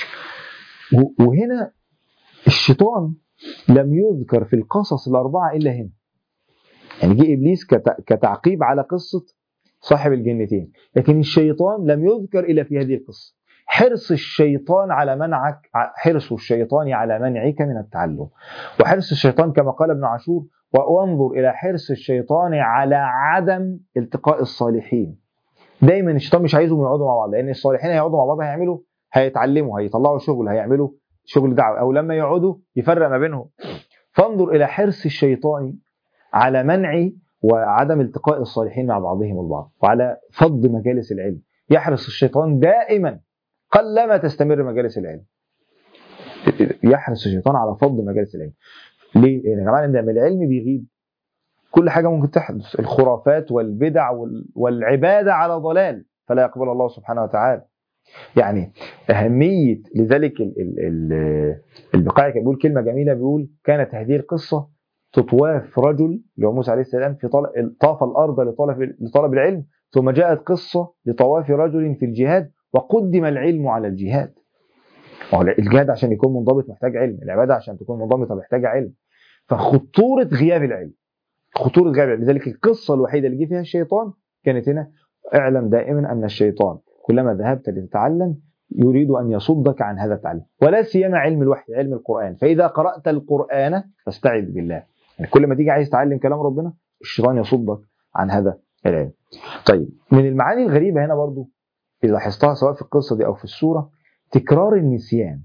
و- وهنا الشيطان لم يذكر في القصص الاربعه الا هنا يعني جه ابليس كت- كتعقيب على قصه صاحب الجنتين لكن الشيطان لم يذكر الا في هذه القصه حرص الشيطان على منعك حرص الشيطان على منعك من التعلم وحرص الشيطان كما قال ابن عاشور وانظر الى حرص الشيطان على عدم التقاء الصالحين دايما الشيطان مش عايزهم يقعدوا مع بعض لان الصالحين هيقعدوا مع بعض هيعملوا هيتعلموا هيطلعوا شغل هيعملوا شغل دعوه او لما يقعدوا يفرق ما بينهم فانظر الى حرص الشيطان على منع وعدم التقاء الصالحين مع بعضهم البعض وعلى فض مجالس العلم يحرص الشيطان دائما قلما تستمر مجالس العلم يحرص الشيطان على فض مجالس العلم ليه؟ لان يا جماعه لما العلم بيغيب كل حاجه ممكن تحدث الخرافات والبدع وال- والعباده على ضلال فلا يقبل الله سبحانه وتعالى يعني اهميه لذلك ال ال ال البقاعي كان بيقول كلمه جميله بيقول كانت هذه القصه تطواف رجل اللي هو موسى عليه السلام في طلب طاف الارض لطلب لطلب العلم ثم جاءت قصه لطواف رجل في الجهاد وقدم العلم على الجهاد ما هو الجهاد عشان يكون منضبط محتاج علم العباده عشان تكون منضبطه محتاجه علم فخطوره غياب العلم خطوره غياب العلم لذلك القصه الوحيده اللي جه فيها الشيطان كانت هنا اعلم دائما ان الشيطان كلما ذهبت لتتعلم يريد ان يصدك عن هذا التعلم ولا سيما علم الوحي علم القران فاذا قرات القران فاستعذ بالله يعني كل ما تيجي عايز تعلم كلام ربنا الشيطان يصدك عن هذا العلم طيب من المعاني الغريبه هنا برضو اللي لاحظتها سواء في القصه دي او في السوره تكرار النسيان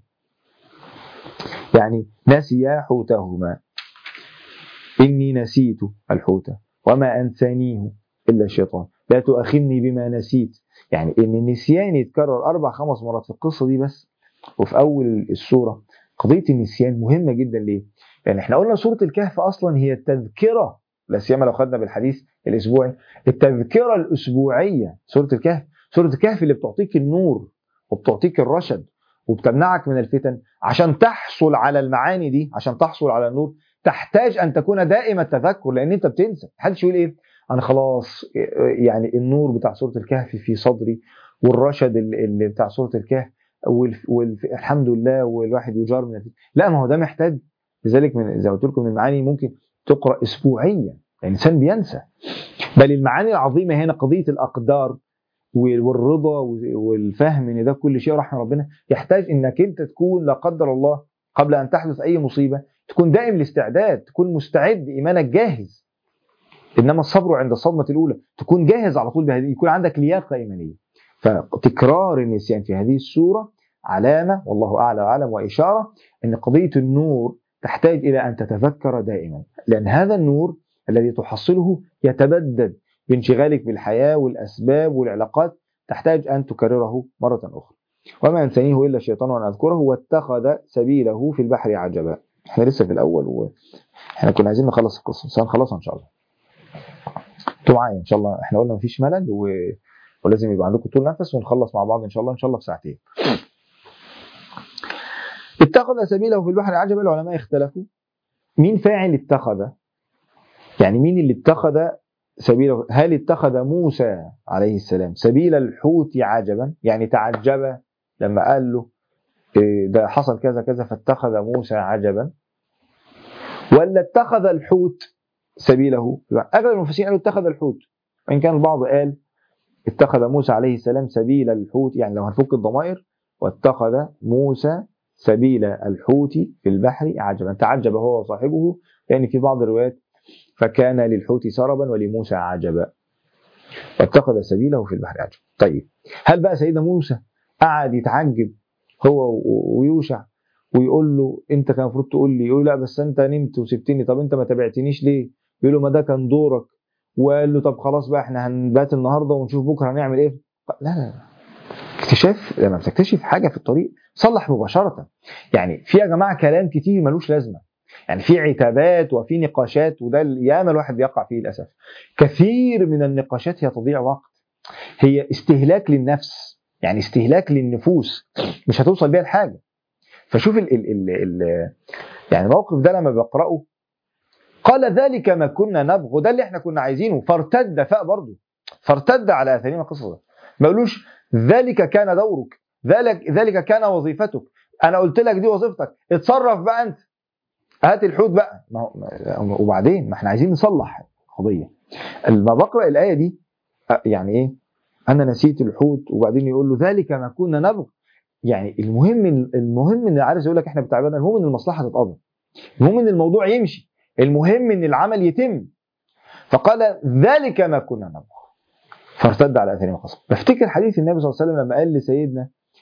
يعني نسيا حوتهما إني نسيت الحوت وما أنسانيه إلا الشيطان لا تؤاخذني بما نسيت يعني إن النسيان يتكرر أربع خمس مرات في القصة دي بس وفي أول السورة قضية النسيان مهمة جدا ليه؟ يعني احنا قلنا سورة الكهف أصلا هي التذكرة لا سيما لو خدنا بالحديث الأسبوعي التذكرة الأسبوعية سورة الكهف سورة الكهف اللي بتعطيك النور وبتعطيك الرشد وبتمنعك من الفتن عشان تحصل على المعاني دي عشان تحصل على النور تحتاج ان تكون دائم التذكر لان انت بتنسى محدش يقول ايه انا خلاص يعني النور بتاع سوره الكهف في صدري والرشد اللي اللي بتاع سوره الكهف والحمد لله والواحد يجار من الفتن لا ما هو ده محتاج لذلك من زي ما قلت لكم من المعاني ممكن تقرا اسبوعيا الانسان بينسى بل المعاني العظيمه هنا قضيه الاقدار والرضا والفهم ان ده كل شيء رحمه ربنا يحتاج انك انت تكون لا قدر الله قبل ان تحدث اي مصيبه تكون دائم الاستعداد تكون مستعد ايمانك جاهز انما الصبر عند الصدمه الاولى تكون جاهز على طول بهذه يكون عندك لياقه ايمانيه فتكرار النسيان في هذه السوره علامه والله اعلى واعلم واشاره ان قضيه النور تحتاج الى ان تتذكر دائما لان هذا النور الذي تحصله يتبدد بانشغالك بالحياه والاسباب والعلاقات تحتاج ان تكرره مره اخرى وما ينسانيه الا الشيطان ان اذكره واتخذ سبيله في البحر عجبا احنا لسه في الاول واحنا كنا عايزين نخلص القصه بس هنخلصها ان شاء الله انتوا معايا ان شاء الله احنا قلنا مفيش ملل و... ولازم يبقى عندكم طول نفس ونخلص مع بعض ان شاء الله ان شاء الله في ساعتين اتخذ سبيله في البحر عجبا العلماء اختلفوا مين فاعل اتخذ يعني مين اللي اتخذ سبيله هل اتخذ موسى عليه السلام سبيل الحوت عجبا يعني تعجب لما قال له ده حصل كذا كذا فاتخذ موسى عجبا ولا اتخذ الحوت سبيله اغلب المفسرين قالوا اتخذ الحوت وان كان البعض قال اتخذ موسى عليه السلام سبيل الحوت يعني لو هنفك الضمائر واتخذ موسى سبيل الحوت في البحر عجبا تعجب هو وصاحبه لان يعني في بعض الروايات فكان للحوت سربا ولموسى عجبا واتخذ سبيله في البحر عجبا طيب هل بقى سيدنا موسى قعد يتعجب هو ويوشع ويقول له انت كان المفروض تقول لي يقول لا بس انت نمت وسبتني طب انت ما تابعتنيش ليه يقول له ما ده كان دورك وقال له طب خلاص بقى احنا هنبات النهارده ونشوف بكره هنعمل ايه لا لا اكتشاف لما بتكتشف حاجه في الطريق صلح مباشره يعني في يا جماعه كلام كتير ملوش لازمه يعني في عتابات وفي نقاشات وده ياما الواحد بيقع فيه للاسف كثير من النقاشات هي تضيع وقت هي استهلاك للنفس يعني استهلاك للنفوس مش هتوصل بيها لحاجه فشوف ال ال ال ال يعني الموقف ده لما بقراه قال ذلك ما كنا نبغى ده اللي احنا كنا عايزينه فارتد فاء برضه فارتد على اثارهما قصصا ما قالوش ذلك كان دورك ذلك ذلك كان وظيفتك انا قلت لك دي وظيفتك اتصرف بقى انت هات الحوت بقى ما هو وبعدين ما احنا عايزين نصلح قضيه لما بقرا الايه دي يعني ايه انا نسيت الحوت وبعدين يقول له ذلك ما كنا نبغي يعني المهم المهم ان عارف يقول لك احنا بتعبنا المهم ان المصلحه تتقضى المهم ان الموضوع يمشي المهم ان العمل يتم فقال ذلك ما كنا نبغي فارتد على اثارهما قصص بفتكر حديث النبي صلى الله عليه وسلم لما قال لسيدنا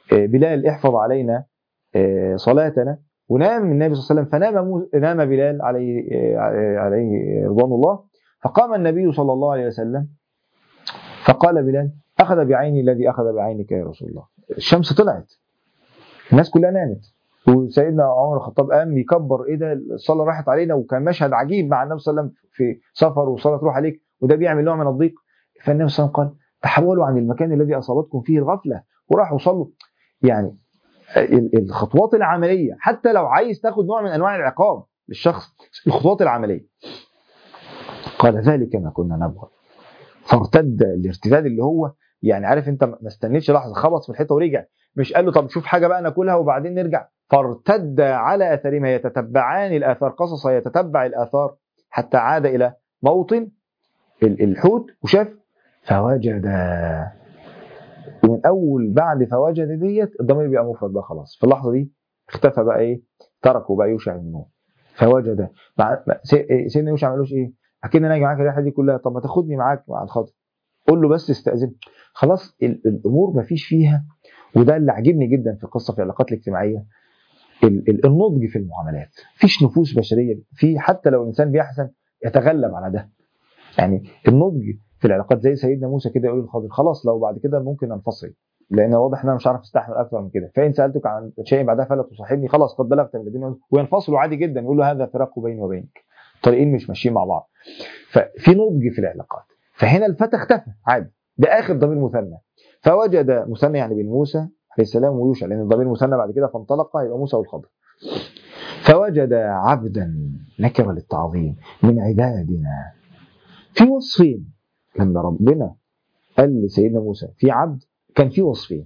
آه، بلال احفظ علينا آه، صلاتنا ونام النبي صلى الله عليه وسلم فنام مو- نام بلال عليه آه، عليه رضوان الله فقام النبي صلى الله عليه وسلم فقال بلال اخذ بعيني الذي اخذ بعينك يا رسول الله الشمس طلعت الناس كلها نامت وسيدنا عمر الخطاب قام يكبر ايه ده الصلاه راحت علينا وكان مشهد عجيب مع النبي صلى الله عليه وسلم في سفر والصلاه تروح عليك وده بيعمل نوع من الضيق فالنبي صلى الله عليه وسلم قال تحولوا عن المكان الذي اصابتكم فيه الغفله وراحوا صلوا يعني ال- الخطوات العمليه حتى لو عايز تاخد نوع من انواع العقاب للشخص الخطوات العمليه قال ذلك ما كنا نبغى فارتد الارتداد اللي هو يعني عارف انت ما استنيتش لحظه خبط في الحيطه ورجع مش قال له طب شوف حاجه بقى ناكلها وبعدين نرجع فارتد على اثرهما يتتبعان الاثار قصص يتتبع الاثار حتى عاد الى موطن ال- الحوت وشاف فوجد ومن اول بعد فوجد ديت الضمير بيبقى مفرد بقى خلاص في اللحظه دي اختفى بقى ايه تركوا بقى يوشع بن نون فوجد مع- سي- سيدنا يوشع ما قالوش ايه اكيد انا اجي معاك الرحله دي كلها طب ما تاخدني معاك مع الخاطر قول له بس استاذن خلاص ال- الامور ما فيش فيها وده اللي عجبني جدا في القصه في العلاقات الاجتماعيه ال- ال- النضج في المعاملات فيش نفوس بشريه في حتى لو الانسان بيحسن يتغلب على ده يعني النضج في العلاقات زي سيدنا موسى كده يقول للخضر خلاص لو بعد كده ممكن ننفصل لان واضح ان انا مش عارف استحمل اكثر من كده فان سالتك عن شيء بعدها فلا تصاحبني خلاص قد بلغت من لدني وينفصلوا عادي جدا يقول له هذا فراق بيني وبينك طريقين مش ماشيين مع بعض ففي نضج في العلاقات فهنا الفتى اختفى عادي ده اخر ضمير مثنى فوجد مثنى يعني بين موسى عليه السلام ويوشع لان الضمير مثنى بعد كده فانطلق يبقى موسى والخضر فوجد عبدا نكر للتعظيم من عبادنا في وصفين لما ربنا قال لسيدنا موسى في عبد كان في وصفين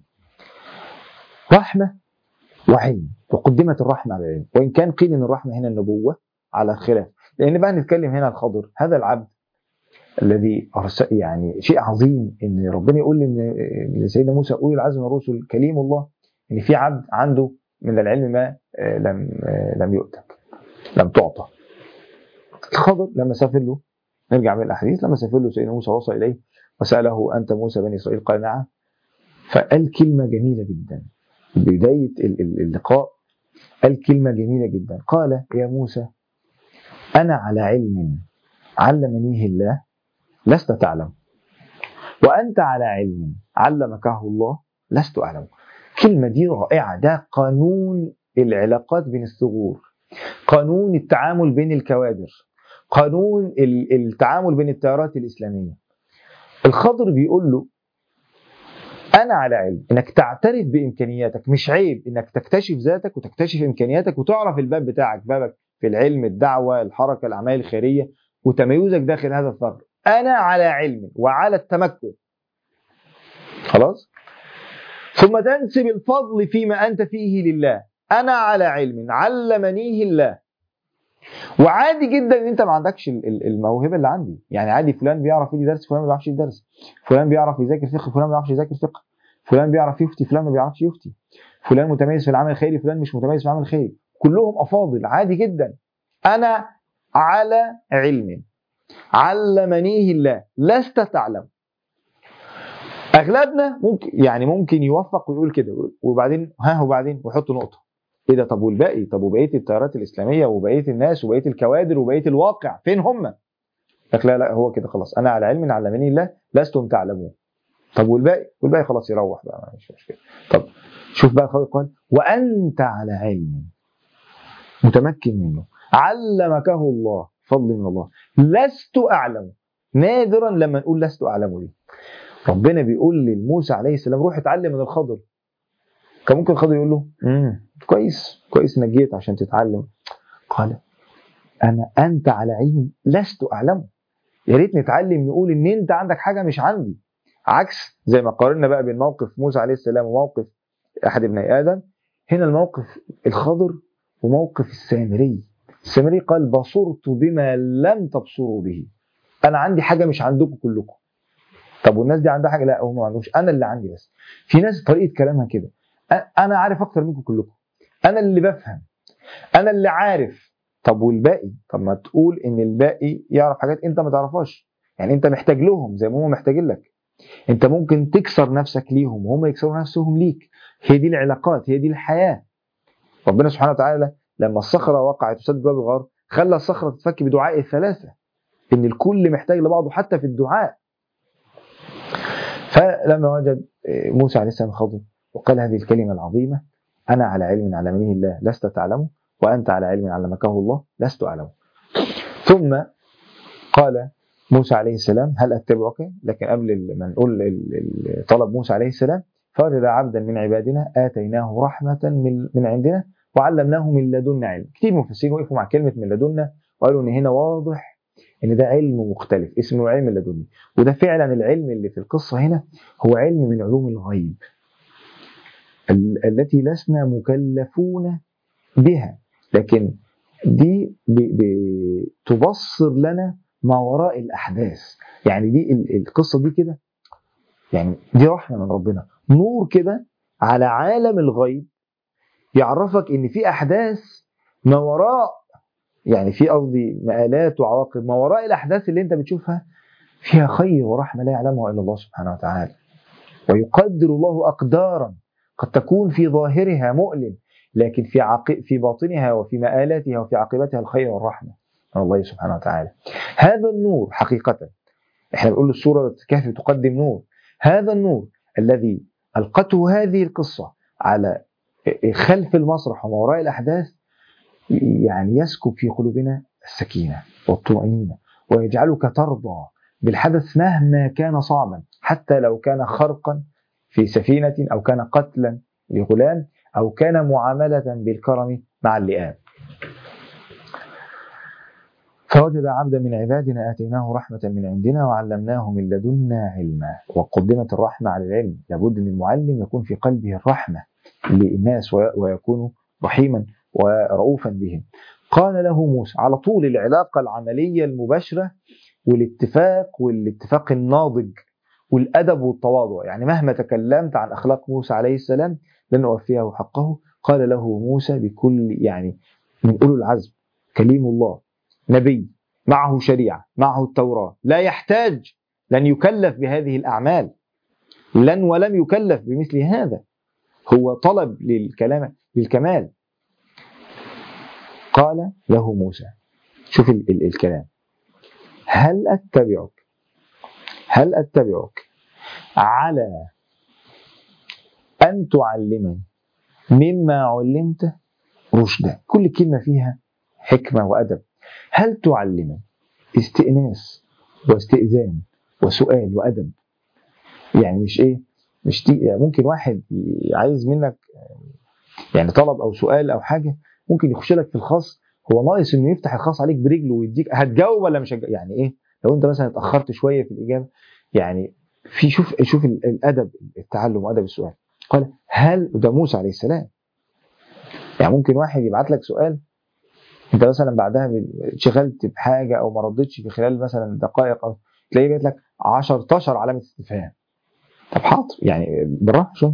رحمة وعلم وقدمت الرحمة على العلم وإن كان قيل إن الرحمة هنا النبوة على خلاف لأن بقى نتكلم هنا الخضر هذا العبد الذي أرسل يعني شيء عظيم إن ربنا يقول إن إن سيدنا موسى أولي العزم من الرسل كليم الله إن في عبد عنده من العلم ما آه، لم آه، لم يؤتك لم تعطى الخضر لما سافر له نرجع من الاحاديث لما سافر له سيدنا موسى وصل اليه وساله انت موسى بني اسرائيل قال نعم فقال كلمه جميله جدا بدايه ال- ال- اللقاء قال كلمه جميله جدا قال يا موسى انا على علم علمنيه الله لست تعلم وانت على علم علمكه الله لست اعلم الكلمه دي رائعه ده قانون العلاقات بين الثغور قانون التعامل بين الكوادر قانون ال- التعامل بين التيارات الإسلامية الخضر بيقول له أنا على علم إنك تعترف بإمكانياتك مش عيب إنك تكتشف ذاتك وتكتشف إمكانياتك وتعرف الباب بتاعك بابك في العلم الدعوة الحركة الأعمال الخيرية وتميزك داخل هذا الثغر أنا على علم وعلى التمكن خلاص ثم تنسب الفضل فيما أنت فيه لله أنا على علم علمنيه الله وعادي جدا ان انت ما عندكش ال- ال- الموهبه اللي عندي يعني عادي فلان بيعرف يدي درس فلان ما بيعرفش يدي درس فلان بيعرف يذاكر فقه فلان ما بيعرفش يذاكر فقه فلان بيعرف يفتي فلان ما بيعرفش يفتي فلان متميز في العمل الخيري فلان مش متميز في العمل الخيري كلهم افاضل عادي جدا انا على علم علمنيه الله لست تعلم اغلبنا ممكن يعني ممكن يوفق ويقول كده وبعدين ها وبعدين ويحط نقطه ايه ده طب والباقي طب وبقيه التيارات الاسلاميه وبقيه الناس وبقيه الكوادر وبقيه الواقع فين هم لك لا لا هو كده خلاص انا على علم علمني الله لستم تعلمون طب والباقي والباقي خلاص يروح بقى مش مشكله طب شوف بقى خالد قال وانت على علم متمكن منه علمكه الله فضل من الله لست اعلم نادرا لما نقول لست اعلم دي ربنا بيقول لموسى عليه السلام روح اتعلم من الخضر كان ممكن الخضر يقول له امم كويس كويس انك جيت عشان تتعلم قال انا انت على علم لست اعلمه يا ريت نتعلم نقول ان انت عندك حاجه مش عندي عكس زي ما قارنا بقى بين موقف موسى عليه السلام وموقف احد ابني ادم هنا الموقف الخضر وموقف السامري السامري قال بصرت بما لم تبصروا به انا عندي حاجه مش عندكم كلكم طب والناس دي عندها حاجه لا هم ما عندهمش انا اللي عندي بس في ناس طريقه كلامها كده أ- انا عارف اكتر منكم كلكم انا اللي بفهم انا اللي عارف طب والباقي طب ما تقول ان الباقي يعرف حاجات انت ما تعرفهاش يعني انت محتاج لهم زي ما هم محتاجين لك انت ممكن تكسر نفسك ليهم وهم يكسروا نفسهم ليك هي دي العلاقات هي دي الحياه ربنا سبحانه وتعالى لما الصخره وقعت وسد باب الغار خلى الصخره تتفك بدعاء الثلاثه ان الكل محتاج لبعضه حتى في الدعاء فلما وجد موسى عليه السلام خضر وقال هذه الكلمه العظيمه انا على علم علمنيه الله لست تعلمه وانت على علم علمكه الله لست اعلمه ثم قال موسى عليه السلام هل اتبعك لكن قبل ما نقول ال- ال- طلب موسى عليه السلام فوجد عبدا من عبادنا اتيناه رحمه من من عندنا وعلمناه من لدنا علم كتير مفسرين وقفوا مع كلمه من لدنا وقالوا ان هنا واضح ان ده علم مختلف اسمه علم اللدني وده فعلا العلم اللي في القصه هنا هو علم من علوم الغيب ال- التي لسنا مكلفون بها لكن دي ب- ب- تبصر لنا ما وراء الاحداث يعني دي ال- القصه دي كده يعني دي رحمه من ربنا نور كده على عالم الغيب يعرفك ان في احداث ما وراء يعني في قصدي مآلات وعواقب ما وراء الاحداث اللي انت بتشوفها فيها خير ورحمه لا يعلمها الا الله سبحانه وتعالى ويقدر الله اقدارا قد تكون في ظاهرها مؤلم لكن في عق... في باطنها وفي مآلاتها وفي عاقبتها الخير والرحمه من الله سبحانه وتعالى هذا النور حقيقه احنا بنقول السوره الكهف تقدم نور هذا النور الذي القته هذه القصه على خلف المسرح وما وراء الاحداث يعني يسكب في قلوبنا السكينه والطمانينه ويجعلك ترضى بالحدث مهما كان صعبا حتى لو كان خرقا في سفينه او كان قتلا لغلام او كان معامله بالكرم مع اللئام. فوجد عبدا من عبادنا اتيناه رحمه من عندنا وعلمناه من لدنا علما وقدمت الرحمه على العلم لابد ان المعلم يكون في قلبه الرحمه للناس وي- ويكون رحيما ورؤوفا بهم قال له موسى على طول العلاقه العمليه المباشره والاتفاق والاتفاق الناضج والادب والتواضع يعني مهما تكلمت عن اخلاق موسى عليه السلام لن اوفيه حقه قال له موسى بكل يعني من اولو العزم كليم الله نبي معه شريعه معه التوراه لا يحتاج لن يكلف بهذه الاعمال لن ولم يكلف بمثل هذا هو طلب للكلام للكمال قال له موسى شوف ال ال الكلام هل اتبعك هل اتبعك على ان تعلمني مما علمت رشدا كل كلمه فيها حكمه وادب هل تعلمني استئناس واستئذان وسؤال وادب يعني مش ايه مش تي يعني ممكن واحد عايز منك يعني طلب او سؤال او حاجه ممكن يخش لك في الخاص هو ناقص انه يفتح الخاص عليك برجله ويديك هتجاوب ولا مش هتجاوب يعني ايه لو انت مثلا اتاخرت شويه في الاجابه يعني في شوف شوف ال- الادب التعلم وادب السؤال قال هل ده موسى عليه السلام يعني ممكن واحد يبعت لك سؤال انت مثلا بعدها اتشغلت بحاجه او ما ردتش في خلال مثلا دقائق او تلاقيه جايت لك 10 علامه استفهام طب حاضر يعني بالراحه شويه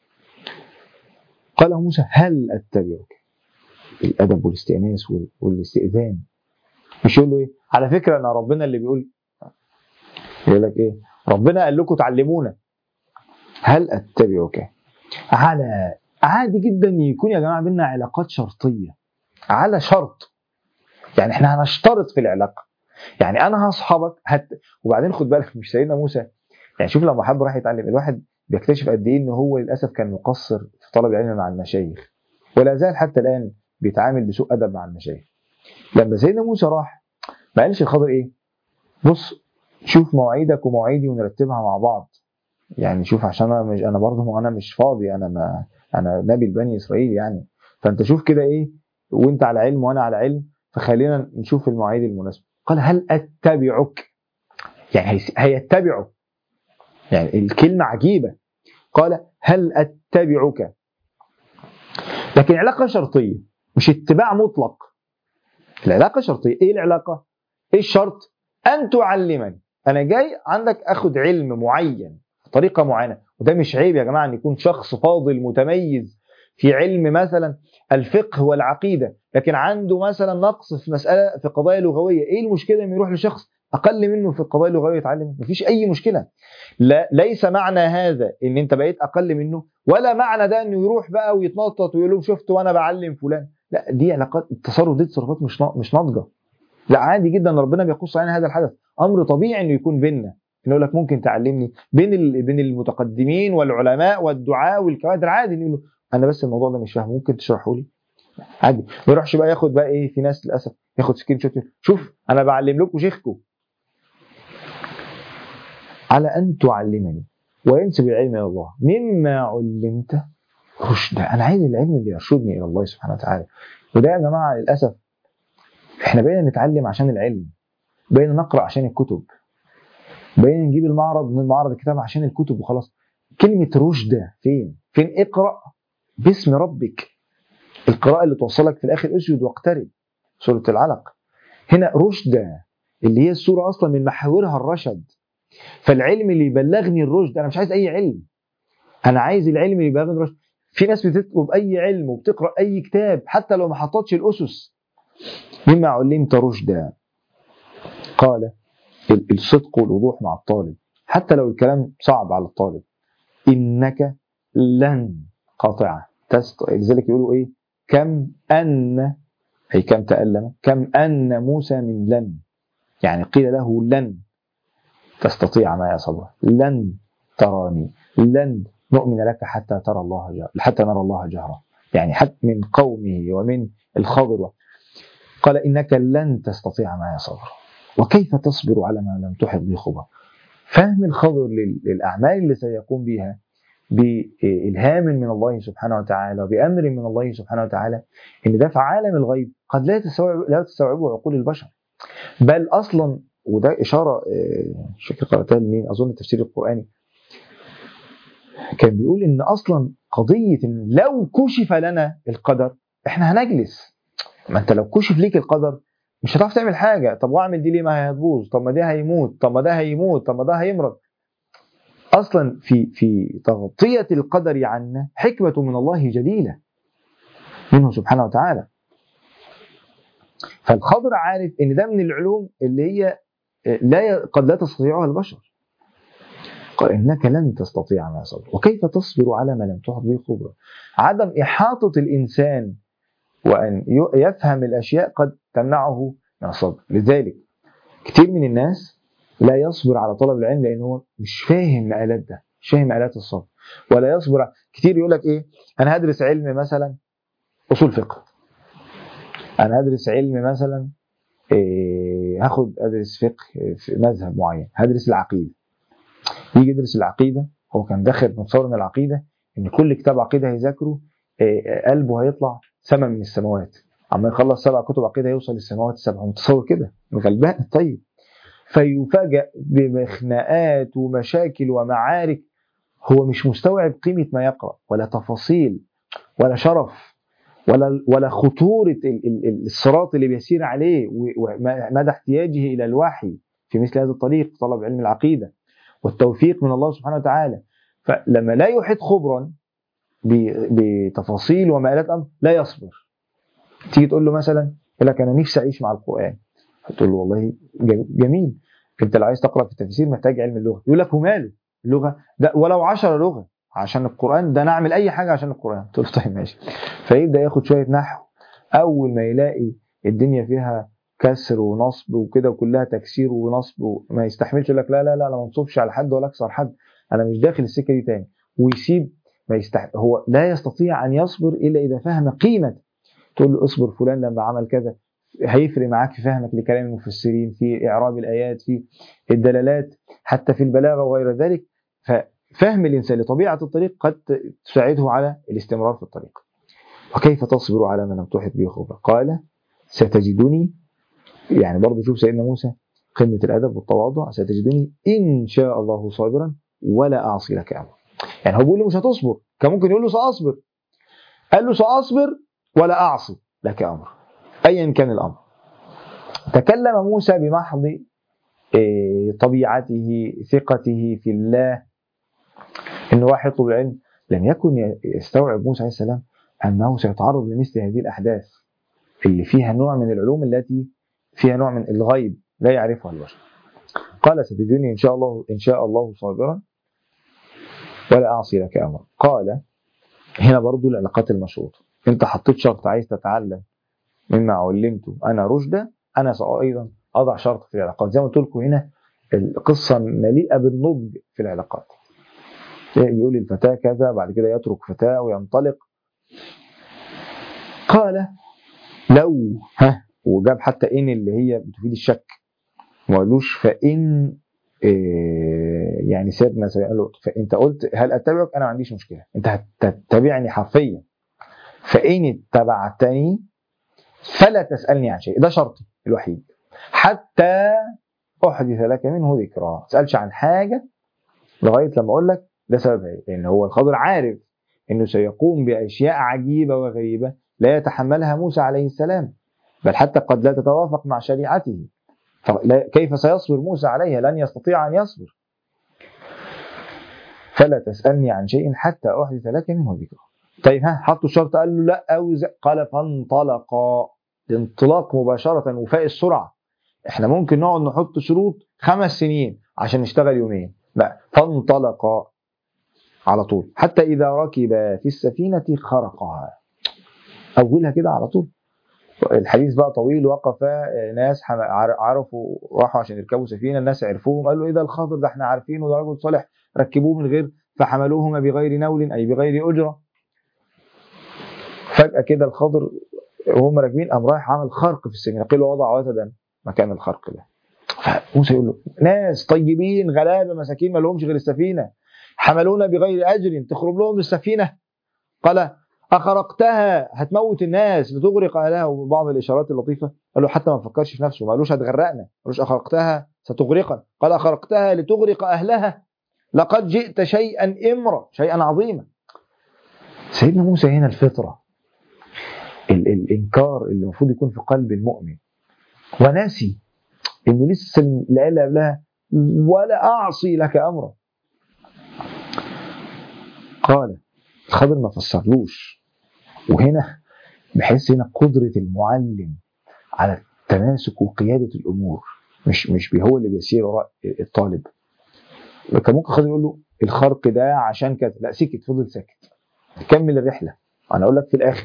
قال له موسى هل اتبعك الادب والاستئناس وال- والاستئذان مش يقول له ايه على فكره انا ربنا اللي بيقول يقول لك ايه ربنا قال لكم تعلمونا هل اتبعك على عادي جدا يكون يا جماعه بينا علاقات شرطيه على شرط يعني احنا هنشترط في العلاقه يعني انا هصحابك هت... وبعدين خد بالك مش سيدنا موسى يعني شوف لما حب راح يتعلم الواحد بيكتشف قد ايه ان هو للاسف كان مقصر في طلب العلم مع المشايخ ولا زال حتى الان بيتعامل بسوء ادب مع المشايخ لما سيدنا موسى راح ما قالش الخضر ايه بص شوف مواعيدك ومواعيدي ونرتبها مع بعض يعني شوف عشان انا مش انا برضه انا مش فاضي انا ما انا نبي بني اسرائيل يعني فانت شوف كده ايه وانت على علم وانا على علم فخلينا نشوف المواعيد المناسبه قال هل اتبعك يعني هيس- هيتبعه يعني الكلمه عجيبه قال هل اتبعك لكن علاقه شرطيه مش اتباع مطلق العلاقه شرطيه ايه العلاقه ايه الشرط ان تعلمني انا جاي عندك اخد علم معين بطريقه معينه وده مش عيب يا جماعه ان يكون شخص فاضل متميز في علم مثلا الفقه والعقيده لكن عنده مثلا نقص في مساله في قضايا لغويه ايه المشكله انه يروح لشخص اقل منه في القضايا اللغويه يتعلم مفيش اي مشكله لا ليس معنى هذا ان انت بقيت اقل منه ولا معنى ده انه يروح بقى ويتنطط ويقول لهم شفت وانا بعلم فلان لا دي علاقات التصرف دي تصرفات مش نا- مش ناضجه لا عادي جدا ربنا بيقص علينا هذا الحدث امر طبيعي انه يكون بيننا انه يقول لك ممكن تعلمني بين ال... بين المتقدمين والعلماء والدعاء والكوادر عادي إنه يقولوا انا بس الموضوع ده مش فاهم ممكن تشرحه لي عادي ما يروحش بقى ياخد بقى ايه في ناس للاسف ياخد سكرين شوت شوف انا بعلم لكم شيخكم على ان تعلمني وينسب العلم الى الله مما علمت رشدا انا عايز العلم اللي يرشدني الى الله سبحانه وتعالى وده يا جماعه للاسف احنا بقينا نتعلم عشان العلم بقينا نقرا عشان الكتب بقينا نجيب المعرض من معرض الكتاب عشان الكتب وخلاص كلمه رشدة فين فين اقرا باسم ربك القراءه اللي توصلك في الاخر اسجد واقترب سوره العلق هنا رشدة اللي هي السوره اصلا من محاورها الرشد فالعلم اللي يبلغني الرشد انا مش عايز اي علم انا عايز العلم اللي يبلغني الرشد في ناس بتطلب اي علم وبتقرا اي كتاب حتى لو ما حطتش الاسس مما علمت رشدا قال ال- الصدق والوضوح مع الطالب حتى لو الكلام صعب على الطالب انك لن قاطعه تست... لذلك يقولوا ايه كم ان اي كم تألم كم ان موسى من لن يعني قيل له لن تستطيع معي صبرا لن تراني لن نؤمن لك حتى ترى الله جهرا حتى نرى الله جهرا يعني حتى من قومه ومن الخضر قال انك لن تستطيع معي صبرا وكيف تصبر على ما لم تحط به خبرا فهم الخضر لل- للاعمال اللي سيقوم بها بإلهام من الله سبحانه وتعالى وبأمر من الله سبحانه وتعالى إن ده في عالم الغيب قد لا تستوعب لا تستوعبه عقول البشر بل أصلا وده إشارة آه، مش فاكر قرأتها لمين أظن التفسير القرآني كان بيقول إن أصلا قضية إن لو كشف لنا القدر إحنا هنجلس ما أنت لو كشف ليك القدر مش هتعرف تعمل حاجة طب وأعمل دي ليه ما هي هتبوظ طب ما ده هيموت طب ما ده هيموت طب ما ده هيمرض اصلا في في تغطيه القدر عنا حكمه من الله جليله منه سبحانه وتعالى فالخضر عارف ان ده من العلوم اللي هي لا ي- قد لا تستطيعها البشر قال انك لن تستطيع ما صبر وكيف تصبر على ما لم تحط به خبرا عدم احاطه الانسان وان ي- يفهم الاشياء قد تمنعه من الصبر لذلك كتير من الناس لا يصبر على طلب العلم لان هو مش فاهم مآلات ده مش فاهم مآلات الصبر ولا يصبر ع- كتير يقول لك ايه انا هدرس علم مثلا اصول فقه انا هدرس علم مثلا إيه هاخد ادرس فقه في مذهب معين هدرس العقيده يجي يدرس العقيده هو كان داخل متصور من العقيده ان كل كتاب عقيده هيذاكره إيه قلبه هيطلع سما من السماوات عما يخلص سبع كتب عقيده يوصل للسماوات السبع متصور كده غلبان طيب فيفاجأ بخناقات ومشاكل ومعارك هو مش مستوعب قيمة ما يقرأ ولا تفاصيل ولا شرف ولا ولا خطورة ال- ال- ال- الصراط اللي بيسير عليه و- ومدى احتياجه إلى الوحي في مثل هذا الطريق طلب علم العقيدة والتوفيق من الله سبحانه وتعالى فلما لا يحيط خبرا ب- بتفاصيل ومآلات أمر لا يصبر تيجي تقول له مثلا يقول لك أنا نفسي أعيش مع القرآن فتقول له والله جم- جميل انت لو عايز تقرا في التفسير محتاج علم اللغه يقول لك وماله اللغه ده ولو 10 لغه عشان القران ده نعمل اي حاجه عشان القران تقول له طيب ماشي فيبدا ياخد شويه نحو اول ما يلاقي الدنيا فيها كسر ونصب وكده وكلها تكسير ونصب وما يستحملش يقول لك لا لا لا انا ما انصبش على حد ولا اكسر حد انا مش داخل السكه دي تاني ويسيب ما يستح... هو لا يستطيع ان يصبر الا اذا فهم قيمه تقول له اصبر فلان لما عمل كذا هيفرق معاك في فهمك لكلام المفسرين في إعراب الآيات في الدلالات حتى في البلاغة وغير ذلك ففهم الإنسان لطبيعة الطريق قد تساعده على الاستمرار في الطريق وكيف تصبر على ما لم تحط به خبرا قال ستجدني يعني برضه شوف سيدنا موسى قمة الأدب والتواضع ستجدني إن شاء الله صابرا ولا أعصي لك أمرا يعني هو بيقول له مش هتصبر كان ممكن يقول له سأصبر قال له سأصبر ولا أعصي لك أمرا ايا كان الامر تكلم موسى بمحض إيه، طبيعته ثقته في الله انه واحد يطلب العلم لم يكن يستوعب موسى عليه السلام انه سيتعرض لمثل هذه الاحداث اللي فيها نوع من العلوم التي فيها نوع من الغيب لا يعرفها البشر قال ستجدني إن شاء الله إن شاء الله صابرا ولا أعصي لك أمرا قال هنا برضو العلاقات المشروطة أنت حطيت شرط عايز تتعلم مما علمته أنا رشدا أنا أيضا أضع شرط في العلاقات زي ما قلت لكم هنا القصة مليئة بالنضج في العلاقات يقول الفتاة كذا بعد كده يترك فتاة وينطلق قال لو ها وجاب حتى إن اللي هي بتفيد الشك ما قالوش فإن إيه يعني سيدنا قال له فانت قلت هل اتبعك انا ما عنديش مشكله انت هتتبعني حرفيا فان اتبعتني فلا تسالني عن شيء ده شرطي الوحيد حتى احدث لك منه ذكرى ما تسالش عن حاجه لغايه لما اقول لك ده سبب ايه لان هو الخضر عارف انه سيقوم باشياء عجيبه وغريبه لا يتحملها موسى عليه السلام بل حتى قد لا تتوافق مع شريعته كيف سيصبر موسى عليها لن يستطيع أن يصبر فلا تسألني عن شيء حتى أحدث لك منه ذكرى طيب ها حطوا الشرط قال له لا أو قال فانطلقا انطلاق مباشرة وفاء السرعة احنا ممكن نقعد نحط شروط خمس سنين عشان نشتغل يومين لا فانطلقا على طول حتى إذا ركب في السفينة خرقها أولها كده على طول الحديث بقى طويل وقف ناس عرفوا راحوا عشان يركبوا سفينه الناس عرفوهم قالوا ايه ده الخضر ده احنا عارفينه ده رجل صالح ركبوه من غير فحملوهما بغير نول اي بغير اجره فجاه كده الخضر وهم راكبين قام رايح عمل خرق في السفينه قيل وضع وتدا مكان الخرق ده فموسى يقول له ناس طيبين غلابه مساكين ما لهمش غير السفينه حملونا بغير اجر تخرب لهم السفينه قال أخرقتها هتموت الناس لتغرق أهلها وبعض الإشارات اللطيفة قال له حتى ما فكرش في نفسه ما قالوش هتغرقنا ما قالوش أخرقتها ستغرقنا قال أخرقتها لتغرق أهلها لقد جئت شيئا إمرا شيئا عظيما سيدنا موسى هنا الفطرة ال الإنكار اللي المفروض يكون في قلب المؤمن وناسي إنه لسه الآية اللي قبلها ولا أعصي لك أمرا قال الخضر ما فسرلوش وهنا بحس هنا قدرة المعلم على التماسك وقيادة الأمور مش مش هو اللي بيسير وراء الطالب كان ممكن خضر يقول له الخرق ده عشان كذا لا سكت فضل ساكت كمل الرحلة أنا أقول لك في الآخر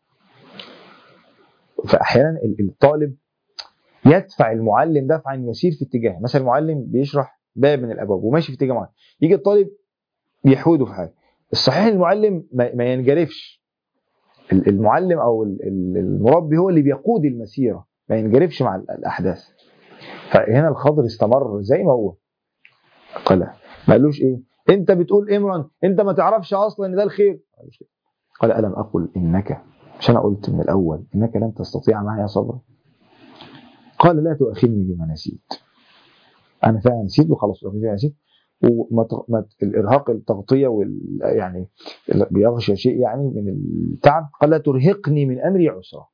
فأحيانا الطالب يدفع المعلم دفعا يسير في اتجاه مثلا المعلم بيشرح باب من الابواب وماشي في اتجاه معين يجي الطالب يحوده في حاجه الصحيح المعلم ما ينجرفش المعلم او المربي هو اللي بيقود المسيره ما ينجرفش مع الاحداث فهنا الخضر استمر زي ما هو قال ما قالوش ايه انت بتقول امرا انت ما تعرفش اصلا ان ده الخير قال الم اقل انك مش انا قلت من الاول انك لن تستطيع معي صبرا قال لا تؤاخذني بما نسيت انا فعلا نسيت وخلاص بما نسيت والارهاق التغطيه وال يعني بيغشى شيء يعني من التعب قال لا ترهقني من امري عسرا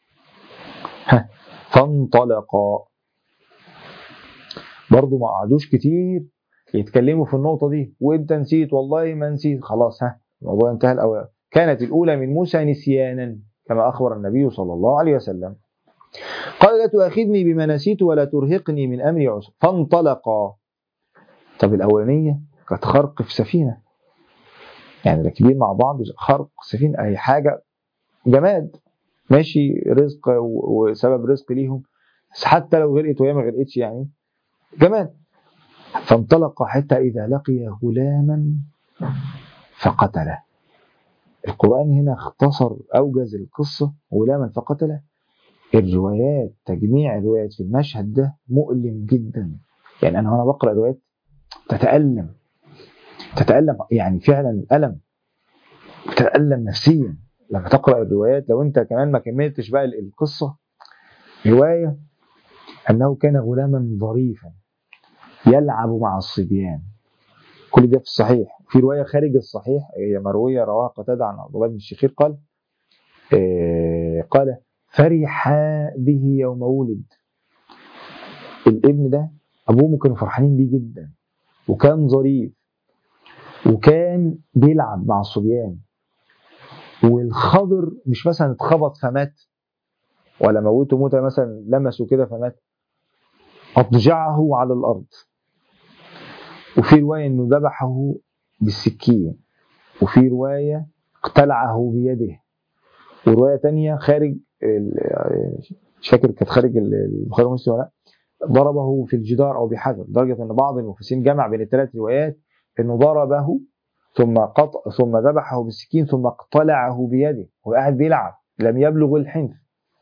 فانطلقا برضه ما قعدوش كتير يتكلموا في النقطه دي وانت نسيت والله ما نسيت خلاص ها الموضوع انتهى الاول كانت الاولى من موسى نسيانا كما اخبر النبي صلى الله عليه وسلم قال لا تؤاخذني بما نسيت ولا ترهقني من امري عسرا فانطلقا طب الاولانيه كانت خرق في سفينه يعني راكبين مع بعض خرق سفينه اي حاجه جماد ماشي رزق وسبب رزق ليهم بس حتى لو غرقت وهي ما غرقتش يعني جماد فانطلق حتى اذا لقي غلاما فقتله القرآن هنا اختصر أوجز القصة غلاما فقتله الروايات تجميع الروايات في المشهد ده مؤلم جدا يعني انا وانا بقرا روايات تتالم تتالم يعني فعلا الم تتالم نفسيا لما تقرا الروايات لو انت كمان ما كملتش بقى القصه روايه انه كان غلاما ظريفا يلعب مع الصبيان كل ده في الصحيح في روايه خارج الصحيح هي مرويه رواها قتاده عن عبد الله بن الشخير قال آه قال فرح به يوم ولد الابن ده ابوه كانوا فرحانين بيه جدا وكان ظريف وكان بيلعب مع الصبيان والخضر مش مثلا اتخبط فمات ولا موته موته مثلا لمسه كده فمات اضجعه على الارض وفي رواية انه ذبحه بالسكين وفي رواية اقتلعه بيده ورواية تانية خارج ال- مش فاكر كانت خارج ال- البخاري ومسلم ولا لا ضربه في الجدار او بحجر لدرجة ان بعض المفسرين جمع بين الثلاث روايات انه ضربه ثم قطع ثم ذبحه بالسكين ثم اقتلعه بيده هو قاعد بيلعب لم يبلغ الحنث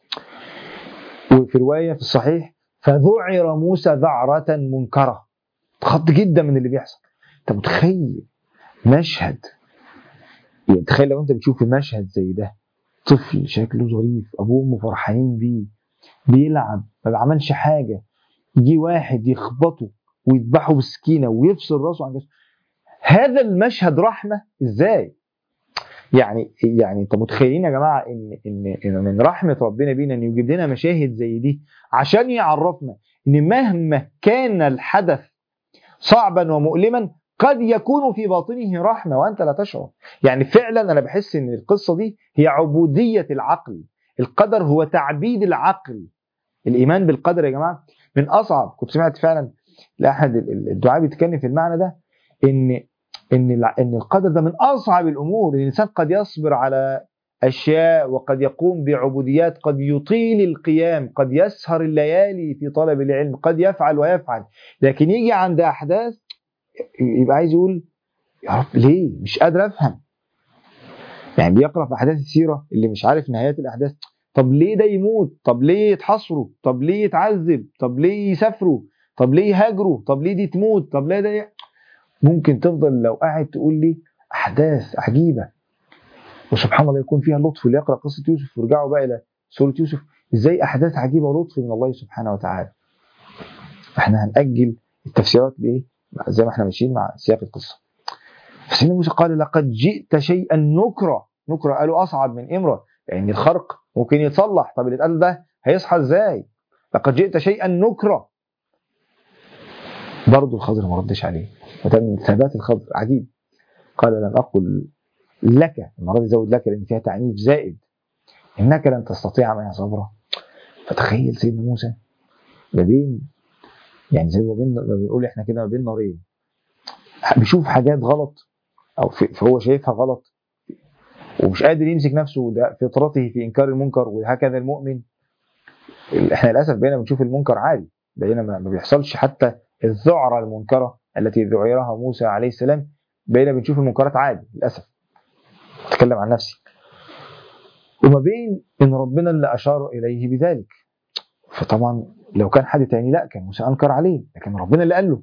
وفي رواية في الصحيح فذعر موسى ذعرة منكرة خط جدا من اللي بيحصل انت متخيل مشهد يعني تخيل لو انت بتشوف مشهد زي ده طفل شكله ظريف ابوه وامه فرحانين بيه بيلعب ما بيعملش حاجه يجي واحد يخبطه ويذبحه بالسكينه ويفصل راسه عن جسمه هذا المشهد رحمه ازاي؟ يعني يعني انت متخيلين يا جماعه ان ان ان من رحمه ربنا بينا ان يجيب لنا مشاهد زي دي عشان يعرفنا ان مهما كان الحدث صعبا ومؤلما قد يكون في باطنه رحمه وانت لا تشعر يعني فعلا انا بحس ان القصه دي هي عبوديه العقل القدر هو تعبيد العقل الايمان بالقدر يا جماعه من اصعب كنت سمعت فعلا لاحد الدعاء بيتكلم في المعنى ده ان ان الع- ان القدر ده من اصعب الامور ان الانسان قد يصبر على اشياء وقد يقوم بعبوديات قد يطيل القيام قد يسهر الليالي في طلب العلم قد يفعل ويفعل لكن يجي عند احداث يبقى عايز يقول يا رب ليه مش قادر افهم يعني بيقرا في احداث السيره اللي مش عارف نهايات الاحداث طب ليه ده يموت طب ليه يتحصروا طب ليه يتعذب طب ليه يسافروا طب ليه يهاجروا طب ليه دي تموت طب ليه ده ي- ممكن تفضل لو قاعد تقول لي احداث عجيبه وسبحان الله يكون فيها لطف اللي يقرا قصه يوسف ويرجعوا بقى الى سوره يوسف ازاي احداث عجيبه ولطف من الله سبحانه وتعالى فاحنا هنأجل التفسيرات بايه زي ما احنا ماشيين مع سياق القصه فسيدنا موسى قال لقد جئت شيئا نكرا نكرا قالوا اصعب من امرا يعني الخرق ممكن يتصلح طب اللي اتقال ده هيصحى ازاي لقد جئت شيئا نكرا برضه الخضر ما ردش عليه وده من ثبات الخضر عجيب قال لم اقل لك المره دي زود لك لان فيها تعنيف زائد انك لن تستطيع معي صبرا فتخيل سيدنا موسى ما بين يعني زي ما بين ما بنقول احنا كده ما بين نارين بيشوف حاجات غلط او في فهو شايفها غلط ومش قادر يمسك نفسه ده فطرته في انكار المنكر وهكذا المؤمن احنا للاسف بقينا بنشوف المنكر عادي بقينا ما ما بيحصلش حتى الذعره المنكره التي ذعرها موسى عليه السلام بقينا بنشوف المنكرات عادي للاسف اتكلم عن نفسي وما بين ان ربنا اللي اشار اليه بذلك فطبعا لو كان حد تاني لا كان موسى انكر عليه لكن ربنا اللي قال له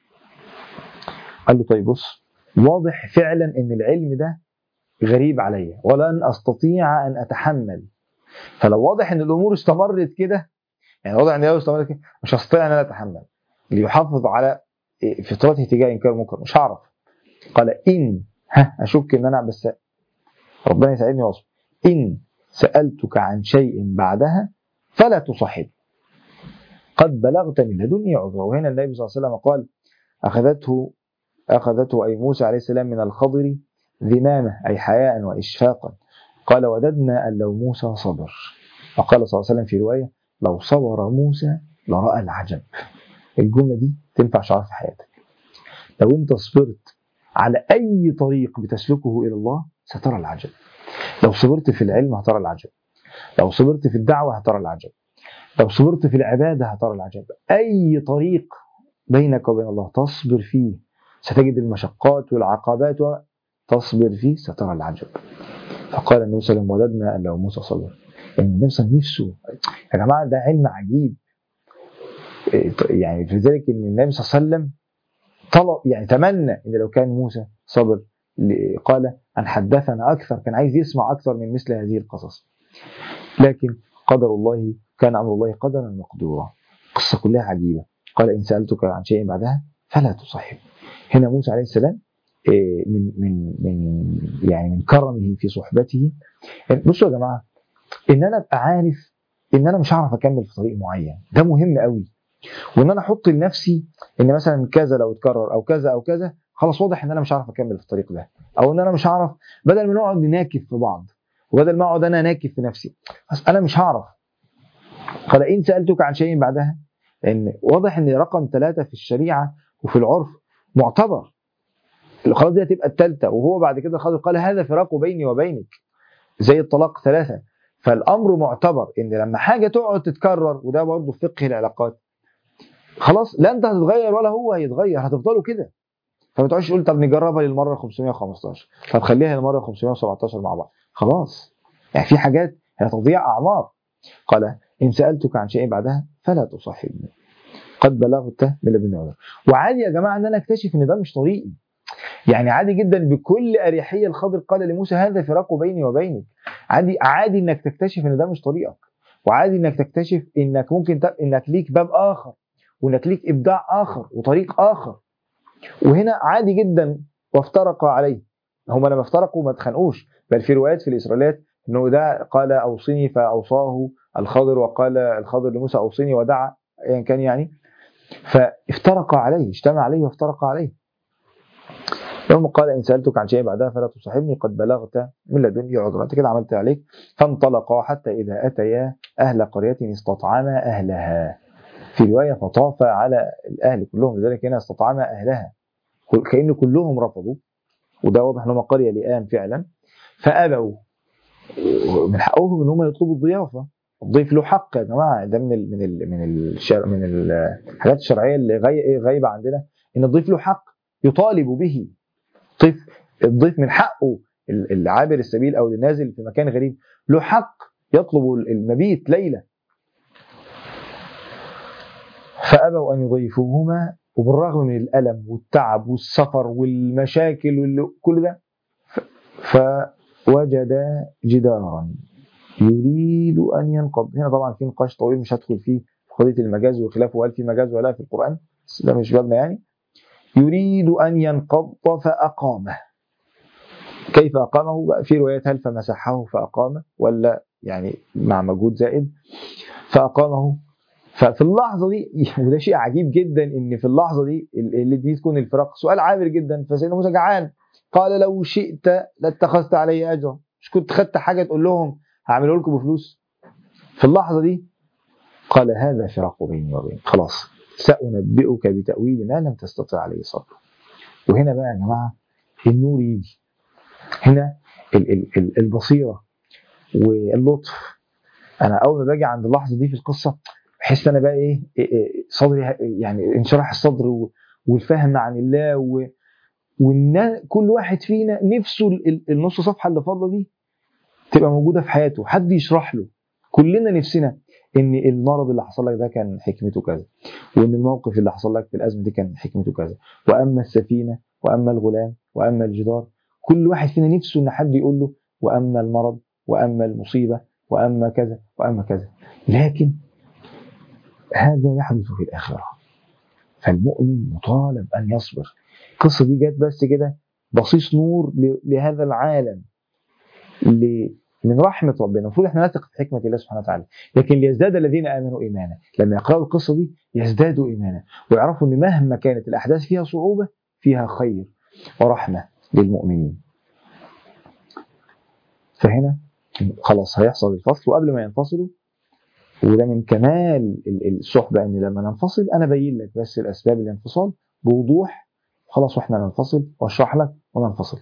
قال له طيب بص واضح فعلا ان العلم ده غريب عليا ولن استطيع ان اتحمل فلو واضح ان الامور استمرت كده يعني واضح ان لو استمرت كده مش هستطيع ان انا اتحمل ليحافظ على فطرته تجاه انكار المنكر مش هعرف قال ان ها اشك ان انا بس ربنا يساعدني واصبر ان سالتك عن شيء بعدها فلا تصحب قد بلغت من لدني عذرا وهنا النبي صلى الله عليه وسلم قال اخذته اخذته اي موسى عليه السلام من الخضر ذمامه اي حياء واشفاقا قال وددنا ان لو موسى صبر وقال صلى الله عليه وسلم في روايه لو صبر موسى لراى العجب الجمله دي تنفع شعار في حياتك لو انت صبرت على اي طريق بتسلكه الى الله سترى العجب لو صبرت في العلم هترى العجب لو صبرت في الدعوه هترى العجب لو صبرت في العباده هترى العجب اي طريق بينك وبين الله تصبر فيه ستجد المشقات والعقبات وتصبر فيه سترى العجب فقال النبي صلى الله عليه وسلم وددنا ان لو موسى صبر يعني النبي صلى الله عليه وسلم نفسه يا جماعه ده علم عجيب يعني في ذلك ان النبي صلى الله عليه وسلم طلب يعني تمنى ان لو كان موسى صبر قال ان حدثنا اكثر كان عايز يسمع اكثر من مثل هذه القصص لكن قدر الله كان امر الله قدرا مقدورا قصه كلها عجيبه قال ان سالتك عن شيء بعدها فلا تصحب هنا موسى عليه السلام من من من يعني من كرمه في صحبته بصوا يا جماعه ان انا ابقى عارف ان انا مش هعرف اكمل في طريق معين ده مهم قوي وان انا احط لنفسي ان مثلا كذا لو اتكرر او كذا او كذا خلاص واضح ان انا مش هعرف اكمل في الطريق ده او ان انا مش هعرف بدل ما نقعد نناكف في بعض وبدل ما اقعد انا ناكف في نفسي بس انا مش هعرف قال ان سالتك عن شيء بعدها لان واضح ان رقم ثلاثه في الشريعه وفي العرف معتبر خلاص دي هتبقى الثالثه وهو بعد كده خلاص قال هذا فراق بيني وبينك زي الطلاق ثلاثه فالامر معتبر ان لما حاجه تقعد تتكرر وده برضه في فقه العلاقات خلاص لا انت هتتغير ولا هو هيتغير هتفضلوا كده فما تقعدش تقول طب نجربها للمره 515 طب خليها للمره 517 مع بعض خلاص يعني في حاجات هتضيع اعمار قال ان سالتك عن شيء بعدها فلا تصاحبني قد بلغت من لدن عذر وعادي يا جماعه ان انا اكتشف ان ده مش طريقي يعني عادي جدا بكل اريحيه الخضر قال لموسى هذا فراق بيني وبينك عادي عادي انك تكتشف ان ده مش طريقك وعادي انك تكتشف انك ممكن تب... انك ليك باب اخر وانك ليك ابداع اخر وطريق اخر وهنا عادي جدا وافترق عليه هم لما افترقوا ما اتخانقوش بل في روايات في الاسرائيليات انه ده قال اوصني فاوصاه الخضر وقال الخضر لموسى اوصني ودعا ايا كان يعني فافترق عليه اجتمع عليه وافترق عليه يوم قال ان سالتك عن شيء بعدها فلا تصاحبني قد بلغت من لدني عذرا انت كده عملت عليك فانطلقا حتى اذا اتيا اهل قريه استطعما اهلها في روايه فطاف على الاهل كلهم لذلك هنا استطعما اهلها كأن كلهم رفضوا وده واضح انهم قريه لئام فعلا فابوا من حقهم ان هم يطلبوا الضيافه الضيف له حق يا جماعه ده من ال من ال من الشر من الحاجات الشرعيه اللي غاي- غايبه عندنا ان الضيف له حق يطالب به الضيف الضيف من حقه ال- العابر السبيل او النازل في مكان غريب له حق يطلب المبيت ليله فابوا ان يضيفوهما وبالرغم من الالم والتعب والسفر والمشاكل وكل ده ف- فوجد جدارا يريد ان ينقض هنا طبعا في نقاش طويل مش هدخل فيه في قضيه المجاز وخلافه وهل في مجاز ولا لا في القران بس ده مش بابنا يعني يريد ان ينقض فاقامه كيف اقامه بقى في روايات هل فمسحه فاقامه ولا يعني مع مجهود زائد فاقامه ففي اللحظه دي وده شيء عجيب جدا ان في اللحظه دي اللي دي تكون الفراق سؤال عابر جدا فسيدنا موسى جعان قال لو شئت لاتخذت علي اجرا مش كنت خدت حاجه تقول لهم هعمله لكم بفلوس في اللحظه دي قال هذا فراق بيني وبينك خلاص سأنبئك بتأويل ما لم تستطع عليه صبر وهنا بقى يا جماعة النور يجي هنا ال- ال- ال- البصيرة واللطف أنا أول ما باجي عند اللحظة دي في القصة بحس أنا بقى إيه إيه- إيه صدري ه- يعني انشراح الصدر و- والفهم عن الله و وان كل واحد فينا نفسه ال- ال- النص صفحه اللي فاضله دي تبقى موجوده في حياته حد يشرح له كلنا نفسنا ان المرض اللي حصل لك ده كان حكمته كذا وان الموقف اللي حصل لك في الازمه دي كان حكمته كذا واما السفينه واما الغلام واما الجدار كل واحد فينا نفسه ان حد يقول له واما المرض واما المصيبه واما كذا واما كذا لكن هذا يحدث في الاخره فالمؤمن مطالب ان يصبر القصه دي جت بس كده بصيص نور ل- لهذا العالم ل- من رحمه ربنا المفروض احنا نثق في حكمه الله سبحانه وتعالى لكن ليزداد الذين امنوا ايمانا لما يقراوا القصه دي يزدادوا ايمانا ويعرفوا ان مهما كانت الاحداث فيها صعوبه فيها خير ورحمه للمؤمنين فهنا خلاص هيحصل الفصل وقبل ما ينفصلوا وده من كمال ال- الصحبه ان لما ننفصل انا بين لك بس الاسباب الانفصال بوضوح خلاص واحنا ننفصل واشرح لك وننفصل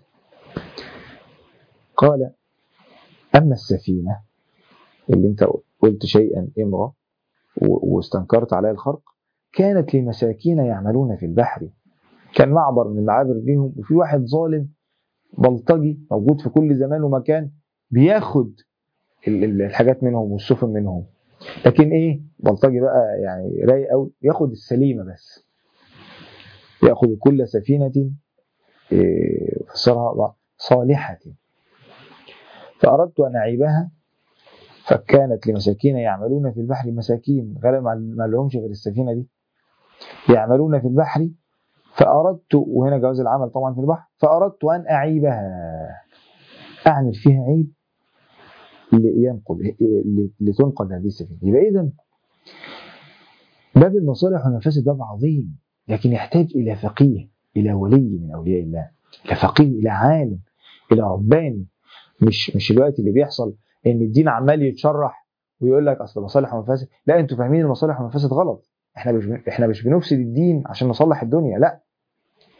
قال اما السفينه اللي انت قلت شيئا امرا و- واستنكرت عليها الخرق كانت لمساكين يعملون في البحر كان معبر من المعابر ليهم وفي واحد ظالم بلطجي موجود في كل زمان ومكان بياخد ال- ال- الحاجات منهم والسفن منهم لكن ايه بلطجي بقى يعني رايق قوي ياخد السليمه بس ياخذ كل سفينه إيه، فسرها الله صالحه فاردت ان اعيبها فكانت لمساكين يعملون في البحر مساكين غالبا ما ما لهمش غير السفينه دي يعملون في البحر فاردت وهنا جواز العمل طبعا في البحر فاردت ان اعيبها اعمل فيها عيب لينقل لتنقل هذه السفينه يبقى اذا باب المصالح والمفاسد باب عظيم لكن يحتاج الى فقيه الى ولي من اولياء الله الى فقيه الى عالم الى رباني مش مش الوقت اللي بيحصل ان الدين عمال يتشرح ويقول لك اصل مصالح ومفاسد لا انتوا فاهمين المصالح والمفاسد غلط احنا مش احنا مش بنفسد الدين عشان نصلح الدنيا لا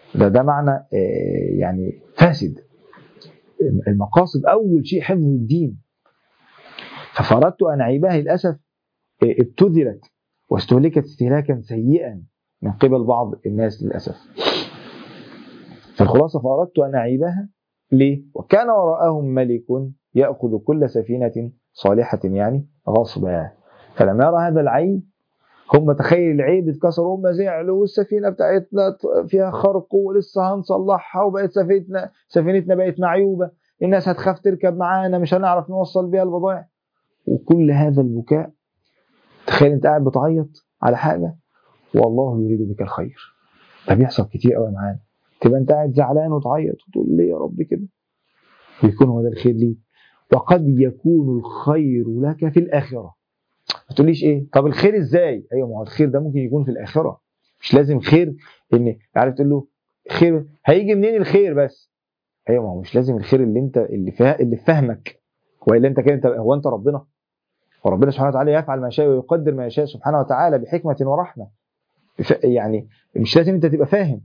ده ده معنى آه، يعني فاسد المقاصد اول شيء حفظ الدين ففرضت ان اعيبها للاسف آه، ابتذلت واستهلكت استهلاكا سيئا من قبل بعض الناس للاسف فالخلاصه فاردت ان اعيبها ليه؟ وكان وراءهم ملك ياخذ كل سفينه صالحه يعني غصبا فلما يرى هذا العيب هم تخيل العيب اتكسر هم زعلوا والسفينه بتاعتنا فيها خرق ولسه هنصلحها وبقت سفينتنا سفينتنا بقت معيوبه الناس هتخاف تركب معانا مش هنعرف نوصل بيها البضائع وكل هذا البكاء تخيل انت قاعد بتعيط على حاجه والله يريد بك الخير ده بيحصل كتير قوي معانا تبقى انت قاعد زعلان وتعيط وتقول ليه يا رب كده ويكون هو ده الخير ليك وقد يكون الخير لك في الاخره ما تقوليش ايه طب الخير ازاي ايوه ما هو الخير ده ممكن يكون في الاخره مش لازم خير ان عارف تقول له خير هيجي منين الخير بس ايوه ما هو مش لازم الخير اللي انت اللي فيها اللي في فهمك والا انت كده انت هو انت ربنا وربنا سبحانه وتعالى يفعل ما يشاء ويقدر ما يشاء سبحانه وتعالى بحكمه ورحمه ف- يعني مش لازم انت تبقى فاهم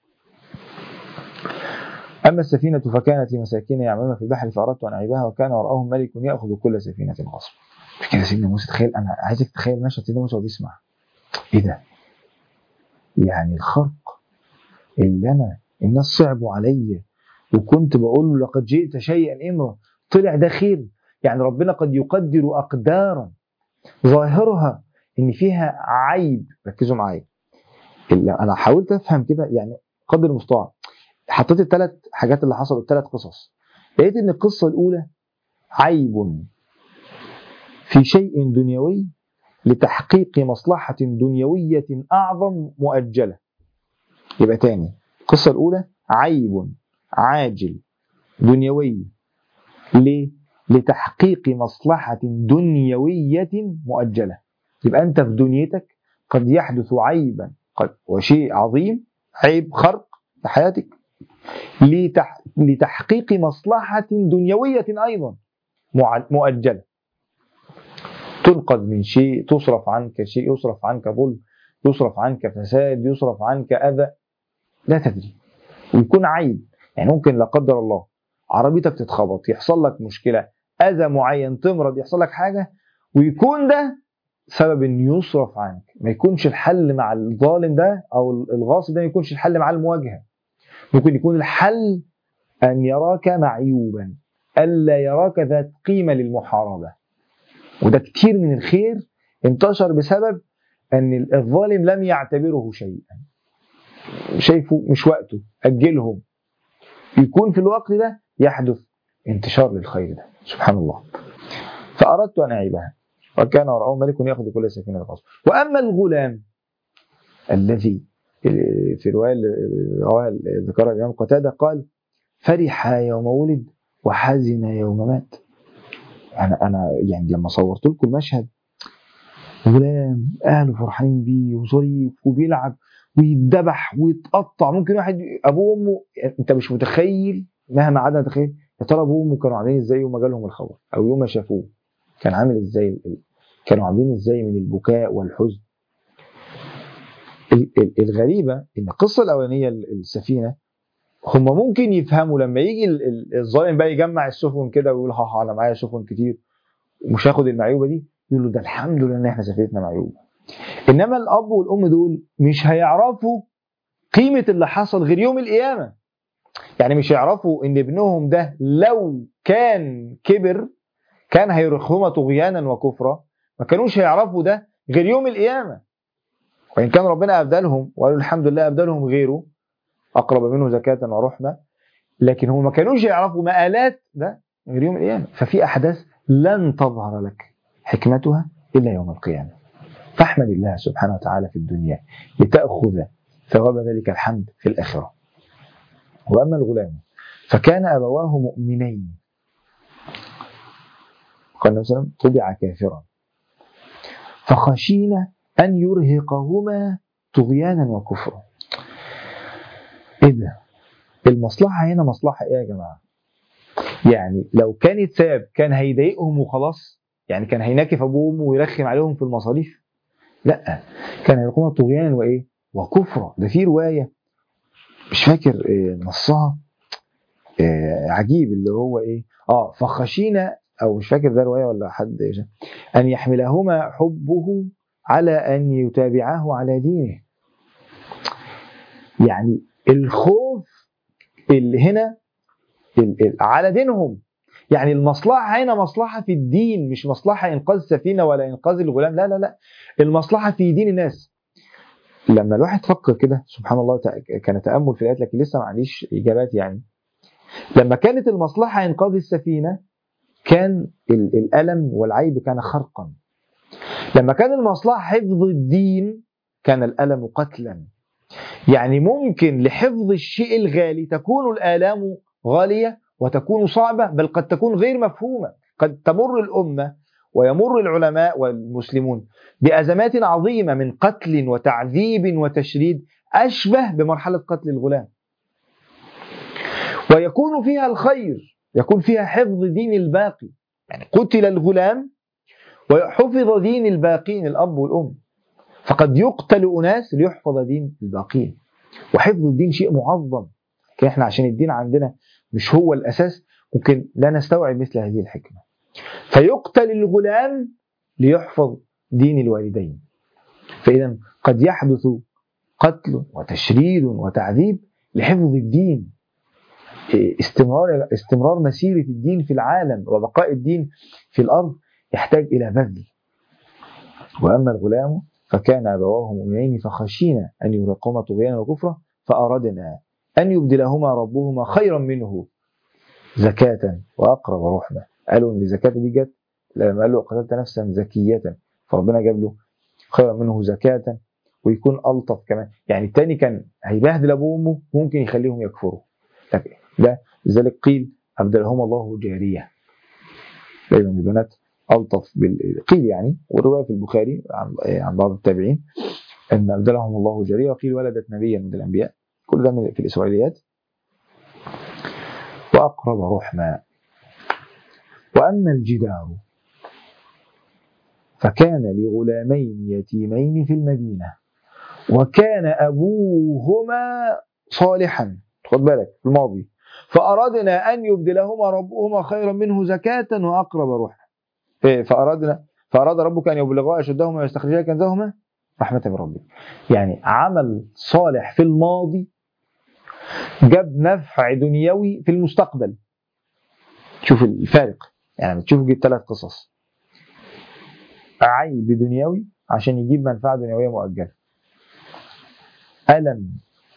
أما السفينة فكانت لمساكين يعملون في البحر فأردت أن أعيبها وكان وراءهم ملك يأخذ كل سفينة غصبا كده سيدنا موسى تخيل أنا عايزك تخيل مشهد سيدنا موسى وهو بيسمع إيه ده؟ يعني الخرق اللي أنا الناس صعبوا عليا وكنت بقول له لقد جئت شيئا إمرا طلع ده خير يعني ربنا قد يقدر أقدارا ظاهرها إن فيها عيب ركزوا معايا اللي أنا حاولت أفهم كده يعني قدر المستطاع حطيت الثلاث حاجات اللي حصلوا الثلاث قصص لقيت ان القصه الاولى عيب في شيء دنيوي لتحقيق مصلحة دنيوية أعظم مؤجلة يبقى تاني القصة الأولى عيب عاجل دنيوي ليه؟ لتحقيق مصلحة دنيوية مؤجلة يبقى أنت في دنيتك قد يحدث عيبا قد وشيء عظيم عيب خرق في حياتك لتح... لتحقيق مصلحة دنيوية أيضا مع- مؤجلة تنقذ من شيء تصرف عنك شيء يصرف عنك ظلم يصرف عنك فساد يصرف عنك أذى لا تدري ويكون عيب يعني ممكن لا قدر الله عربيتك تتخبط يحصل لك مشكلة أذى معين تمرض يحصل لك حاجة ويكون ده سبب ان يصرف عنك ما يكونش الحل مع الظالم ده او الغاصب ده ما يكونش الحل مع المواجهه ممكن يكون الحل ان يراك معيوبا الا يراك ذات قيمه للمحاربه وده كتير من الخير انتشر بسبب ان الظالم لم يعتبره شيئا شايفه مش وقته اجلهم يكون في الوقت ده يحدث انتشار للخير ده سبحان الله فاردت ان اعيبها وكان وراءه ملك ياخذ كل سفينه غصب واما الغلام الذي في روايه رواها ذكرها الامام قتاده قال فرح يوم ولد وحزن يوم مات انا انا يعني لما صورت لكم المشهد غلام اهله فرحانين بيه وظريف وبيلعب ويتذبح ويتقطع ممكن واحد ابوه وامه انت مش متخيل مهما قعدنا نتخيل يا ترى ابوه وامه كانوا عاملين ازاي يوم ما جالهم الخبر او يوم ما شافوه كان عامل ازاي كانوا عاملين ازاي من البكاء والحزن ال- ال- الغريبه ان القصه الاولانيه ال- السفينه هم ممكن يفهموا لما يجي ال- ال- الظالم بقى يجمع السفن كده ويقول ها ها انا معايا سفن كتير ومش هاخد المعيوبه دي يقول له ده الحمد لله ان احنا سفينتنا معيوبه انما الاب والام دول مش هيعرفوا قيمه اللي حصل غير يوم القيامه يعني مش هيعرفوا ان ابنهم ده لو كان كبر كان هيرهما طغيانا وكفرا ما كانوش هيعرفوا ده غير يوم القيامه وان كان ربنا ابدلهم وقالوا الحمد لله ابدلهم غيره اقرب منه زكاه ورحمه لكن هم ما كانوش يعرفوا مآلات ده غير يوم القيامه ففي احداث لن تظهر لك حكمتها الا يوم القيامه فاحمد الله سبحانه وتعالى في الدنيا لتاخذ ثواب ذلك الحمد في الاخره واما الغلام فكان ابواه مؤمنين قال النبي صلى الله عليه وسلم طبع كافرا فخشينا ان يرهقهما طغيانا وكفرا ايه ده المصلحه هنا مصلحه ايه يا جماعه يعني لو كان يتساب كان هيضايقهم وخلاص يعني كان هيناكف ابوه وامه ويرخم عليهم في المصاريف لا كان هيقوم طغيانا وايه وكفرا ده في روايه مش فاكر آه، نصها آه، عجيب اللي هو ايه اه فخشينا او مش فاكر ده روايه ولا حد إيش، ان يحملهما حبه على ان يتابعاه على دينه يعني الخوف اللي هنا ال- ال- على دينهم يعني المصلحة هنا مصلحة في الدين مش مصلحة إنقاذ السفينة ولا إنقاذ الغلام لا لا لا المصلحة في دين الناس لما الواحد فكر كده سبحان الله تأ- كان تأمل في الآيات لكن لسه ما عنديش إجابات يعني لما كانت المصلحة إنقاذ السفينة كان ال- الألم والعيب كان خرقا لما كان المصلحة حفظ الدين كان الألم قتلا يعني ممكن لحفظ الشيء الغالي تكون الآلام غالية وتكون صعبة بل قد تكون غير مفهومة قد تمر الأمة ويمر العلماء والمسلمون بأزمات عظيمة من قتل وتعذيب وتشريد أشبه بمرحلة قتل الغلام ويكون فيها الخير يكون فيها حفظ دين الباقي يعني قتل الغلام وحفظ دين الباقين الأب والأم فقد يقتل أناس ليحفظ دين الباقين وحفظ الدين شيء معظم لكن احنا عشان الدين عندنا مش هو الأساس ممكن لا نستوعب مثل هذه الحكمة فيقتل الغلام ليحفظ دين الوالدين فإذا قد يحدث قتل وتشريد وتعذيب لحفظ الدين استمرار استمرار مسيرة الدين في العالم وبقاء الدين في الأرض يحتاج إلى بذل وأما الغلام فكان أبواه مؤمنين فخشينا أن يرقهما طغيانا وكفرا فأردنا أن يبدلهما ربهما خيرا منه زكاة وأقرب رحمة قالوا إن الزكاة دي جت لما قال له قتلت نفسا زكية فربنا جاب له خيرا منه زكاة ويكون ألطف كمان يعني التاني كان هيبهدل أبوه وأمه ممكن يخليهم يكفروا لكن ده لذلك قيل أبدلهما الله جارية دايما البنات ألطف بال... قيل يعني والرواية في البخاري عن عن بعض التابعين أن أبدلهم الله جارية وقيل ولدت نبيا من الأنبياء كل ده من- في الإسرائيليات وأقرب رحمة وأما الجدار فكان لغلامين يتيمين في المدينة وكان أبوهما صالحا خد بالك في الماضي فأردنا أن يبدلهما ربهما خيرا منه زكاة وأقرب رحمة إيه، فأردنا فأراد ربك أن يبلغا أشدهما ويستخرجا كنزهما رحمة من ربك يعني عمل صالح في الماضي جاب نفع دنيوي في المستقبل شوف الفارق يعني بتشوف جيب ثلاث قصص عيب دنيوي عشان يجيب منفعة دنيوية مؤجلة ألم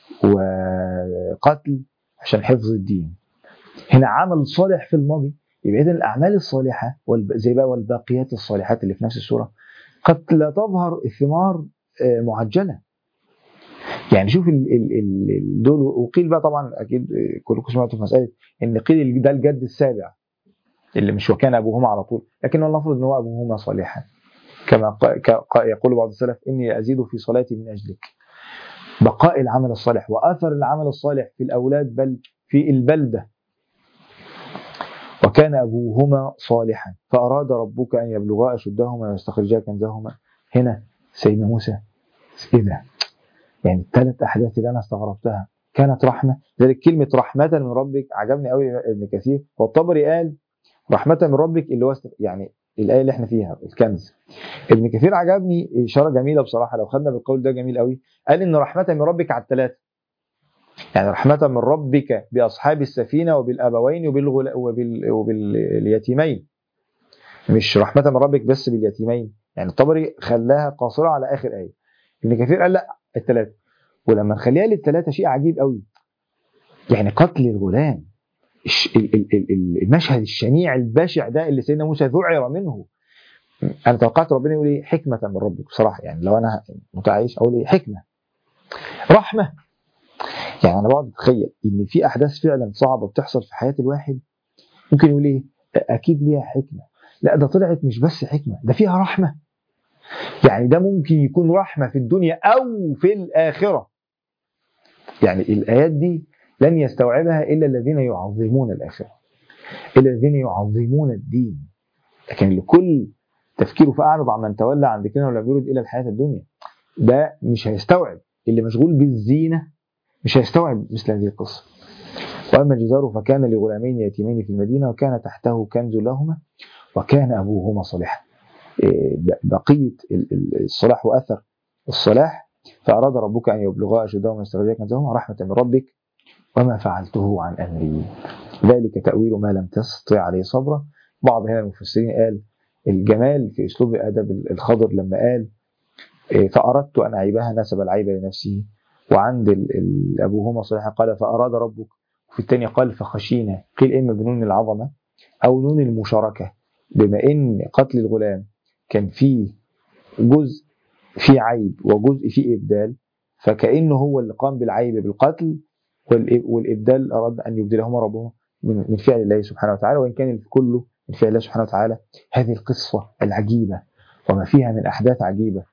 وقتل عشان حفظ الدين هنا عمل صالح في الماضي يبقى إذن الأعمال الصالحة والب- زي بقى والباقيات الصالحات اللي في نفس السورة قد لا تظهر الثمار آه، معجلة يعني شوف ال ال ال دول وقيل بقى طبعا اكيد آه، كلكم سمعتوا في مساله ان قيل ده الجد السابع اللي مش وكان ابوهما على طول لكن المفروض ان هو ابوهما صالحا كما قا- ك- قا- يقول بعض السلف اني ازيد في صلاتي من اجلك بقاء العمل الصالح واثر العمل الصالح في الاولاد بل في البلده وكان ابوهما صالحا فاراد ربك ان يبلغا اشدهما ويستخرجا كنزهما هنا سيدنا موسى ايه ده؟ يعني الثلاث احداث اللي انا استغربتها كانت رحمه لذلك كلمه رحمه من ربك عجبني قوي ابن كثير والطبري قال رحمه من ربك اللي هو است- يعني الايه اللي احنا فيها الكنز ابن كثير عجبني اشاره جميله بصراحه لو خدنا بالقول ده جميل قوي قال ان رحمه من ربك على الثلاثه يعني رحمه من ربك باصحاب السفينه وبالابوين وبالغل... وبال... وباليتيمين مش رحمه من ربك بس باليتيمين يعني الطبري خلاها قاصره على اخر ايه ابن كثير قال لا الثلاثه ولما نخليها للثلاثه شيء عجيب قوي يعني قتل الغلام الش- ال- ال- ال- ال- المشهد الشنيع البشع ده اللي سيدنا موسى ذعر منه انا توقعت ربنا يقول ايه حكمه من ربك بصراحه يعني لو انا متعايش اقول ايه حكمه رحمه يعني انا بقعد اتخيل ان في احداث فعلا صعبه بتحصل في حياه الواحد ممكن يقول ايه اكيد ليها حكمه لا ده طلعت مش بس حكمه ده فيها رحمه يعني ده ممكن يكون رحمه في الدنيا او في الاخره يعني الايات دي لن يستوعبها الا الذين يعظمون الاخره الا الذين يعظمون الدين لكن لكل تفكيره فاعرض عن من تولى عن ذكرنا ولم يرد الى الحياه الدنيا ده مش هيستوعب اللي مشغول بالزينه مش هيستوعب مثل هذه القصة وأما الجدار فكان لغلامين يتيمين في المدينة وكان تحته كنز لهما وكان أبوهما صالحا إيه، بقية ال- ال- الصلاح وأثر الصلاح فأراد ربك أن يبلغا أشدهما ويستخرجا كنزهما رحمة من ربك وما فعلته عن أمري ذلك تأويل ما لم تستطع عليه صبرا بعض هنا المفسرين قال الجمال في أسلوب أدب الخضر لما قال إيه، فأردت أن أعيبها نسب العيب لنفسه وعند ال- ال- أبوهما صالحا قال فأراد ربك وفي الثانية قال فخشينا قيل إما بنون العظمة أو نون المشاركة بما إن قتل الغلام كان فيه جزء فيه عيب وجزء فيه إبدال فكأنه هو اللي قام بالعيب بالقتل والإب- والإبدال أراد أن يبدلهما ربهما من من فعل الله سبحانه وتعالى وإن كان كله من فعل الله سبحانه وتعالى هذه القصة العجيبة وما فيها من أحداث عجيبة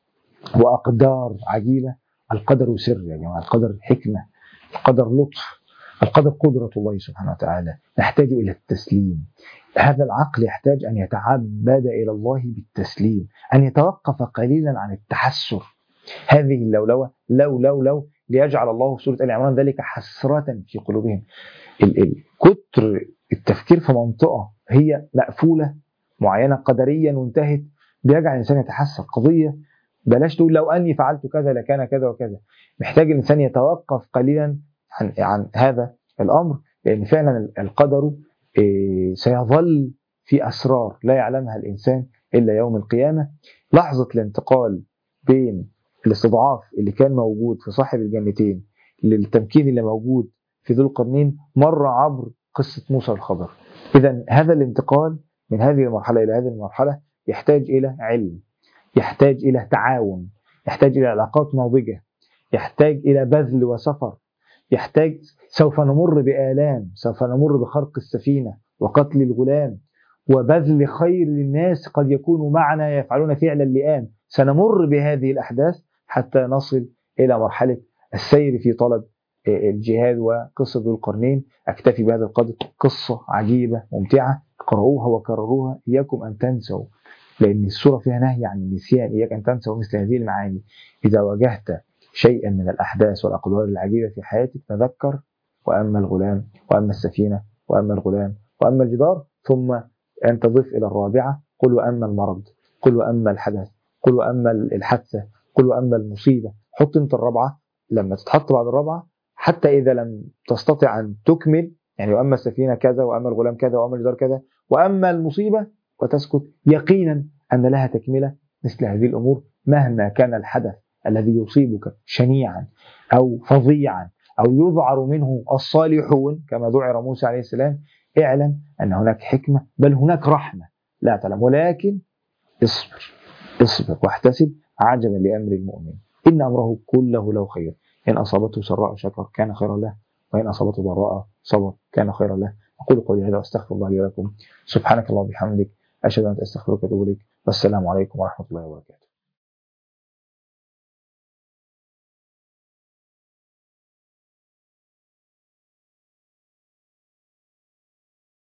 وأقدار عجيبة القدر سر يا جماعة القدر حكمة القدر لطف القدر قدرة الله سبحانه وتعالى نحتاج إلى التسليم هذا العقل يحتاج أن يتعبد إلى الله بالتسليم أن يتوقف قليلا عن التحسر هذه اللولوة لو لو لو ليجعل الله في سورة آل عمران ذلك حسرة في قلوبهم ال- ال- كتر التفكير في منطقة هي مقفولة معينة قدريا وانتهت بيجعل الإنسان يتحسر قضية بلاش تقول لو أني فعلت كذا لكان كذا وكذا محتاج الإنسان يتوقف قليلا عن, عن هذا الأمر لأن فعلا القدر إيه، سيظل في أسرار لا يعلمها الإنسان إلا يوم القيامة لحظة الانتقال بين الاستضعاف اللي كان موجود في صاحب الجنتين للتمكين اللي موجود في ذو القرنين مر عبر قصة موسى الخضر إذا هذا الانتقال من هذه المرحلة إلى هذه المرحلة يحتاج إلى علم يحتاج إلى تعاون يحتاج إلى علاقات ناضجة يحتاج إلى بذل وسفر يحتاج سوف نمر بآلام سوف نمر بخرق السفينة وقتل الغلام وبذل خير للناس قد يكونوا معنا يفعلون فعل اللئام سنمر بهذه الأحداث حتى نصل إلى مرحلة السير في طلب الجهاد وقصة ذو القرنين أكتفي بهذا القدر قصة عجيبة ممتعة اقرأوها وكرروها إياكم أن تنسوا لأن السورة فيها نهي عن النسيان إياك أن تنسوا مثل هذه المعاني إذا واجهت شيئا من الأحداث والأقدار العجيبة في حياتك تذكر وأما الغلام وأما السفينة وأما الغلام وأما الجدار ثم أن تضيف إلى الرابعة قل وأما المرض قل وأما الحدث قل وأما الحادثة قل وأما المصيبة حط أنت الرابعة لما تتحط بعد الرابعة حتى إذا لم تستطع أن تكمل يعني وأما السفينة كذا وأما الغلام كذا وأما الجدار كذا وأما المصيبة وتسكت يقينا أن لها تكملة مثل هذه الأمور مهما كان الحدث الذي يصيبك شنيعا أو فظيعا أو يذعر منه الصالحون كما ذعر موسى عليه السلام اعلم أن هناك حكمة بل هناك رحمة لا تعلم ولكن اصبر اصبر واحتسب عجبا لأمر المؤمن إن أمره كله له خير إن أصابته سراء شكر كان خيرا له وإن أصابته ضراء صبر كان خيرا له أقول قولي هذا وأستغفر الله لي ولكم سبحانك اللهم وبحمدك أشهد أن لا إله إلا أنت أستغفرك وأتوب إليك والسلام عليكم ورحمة الله وبركاته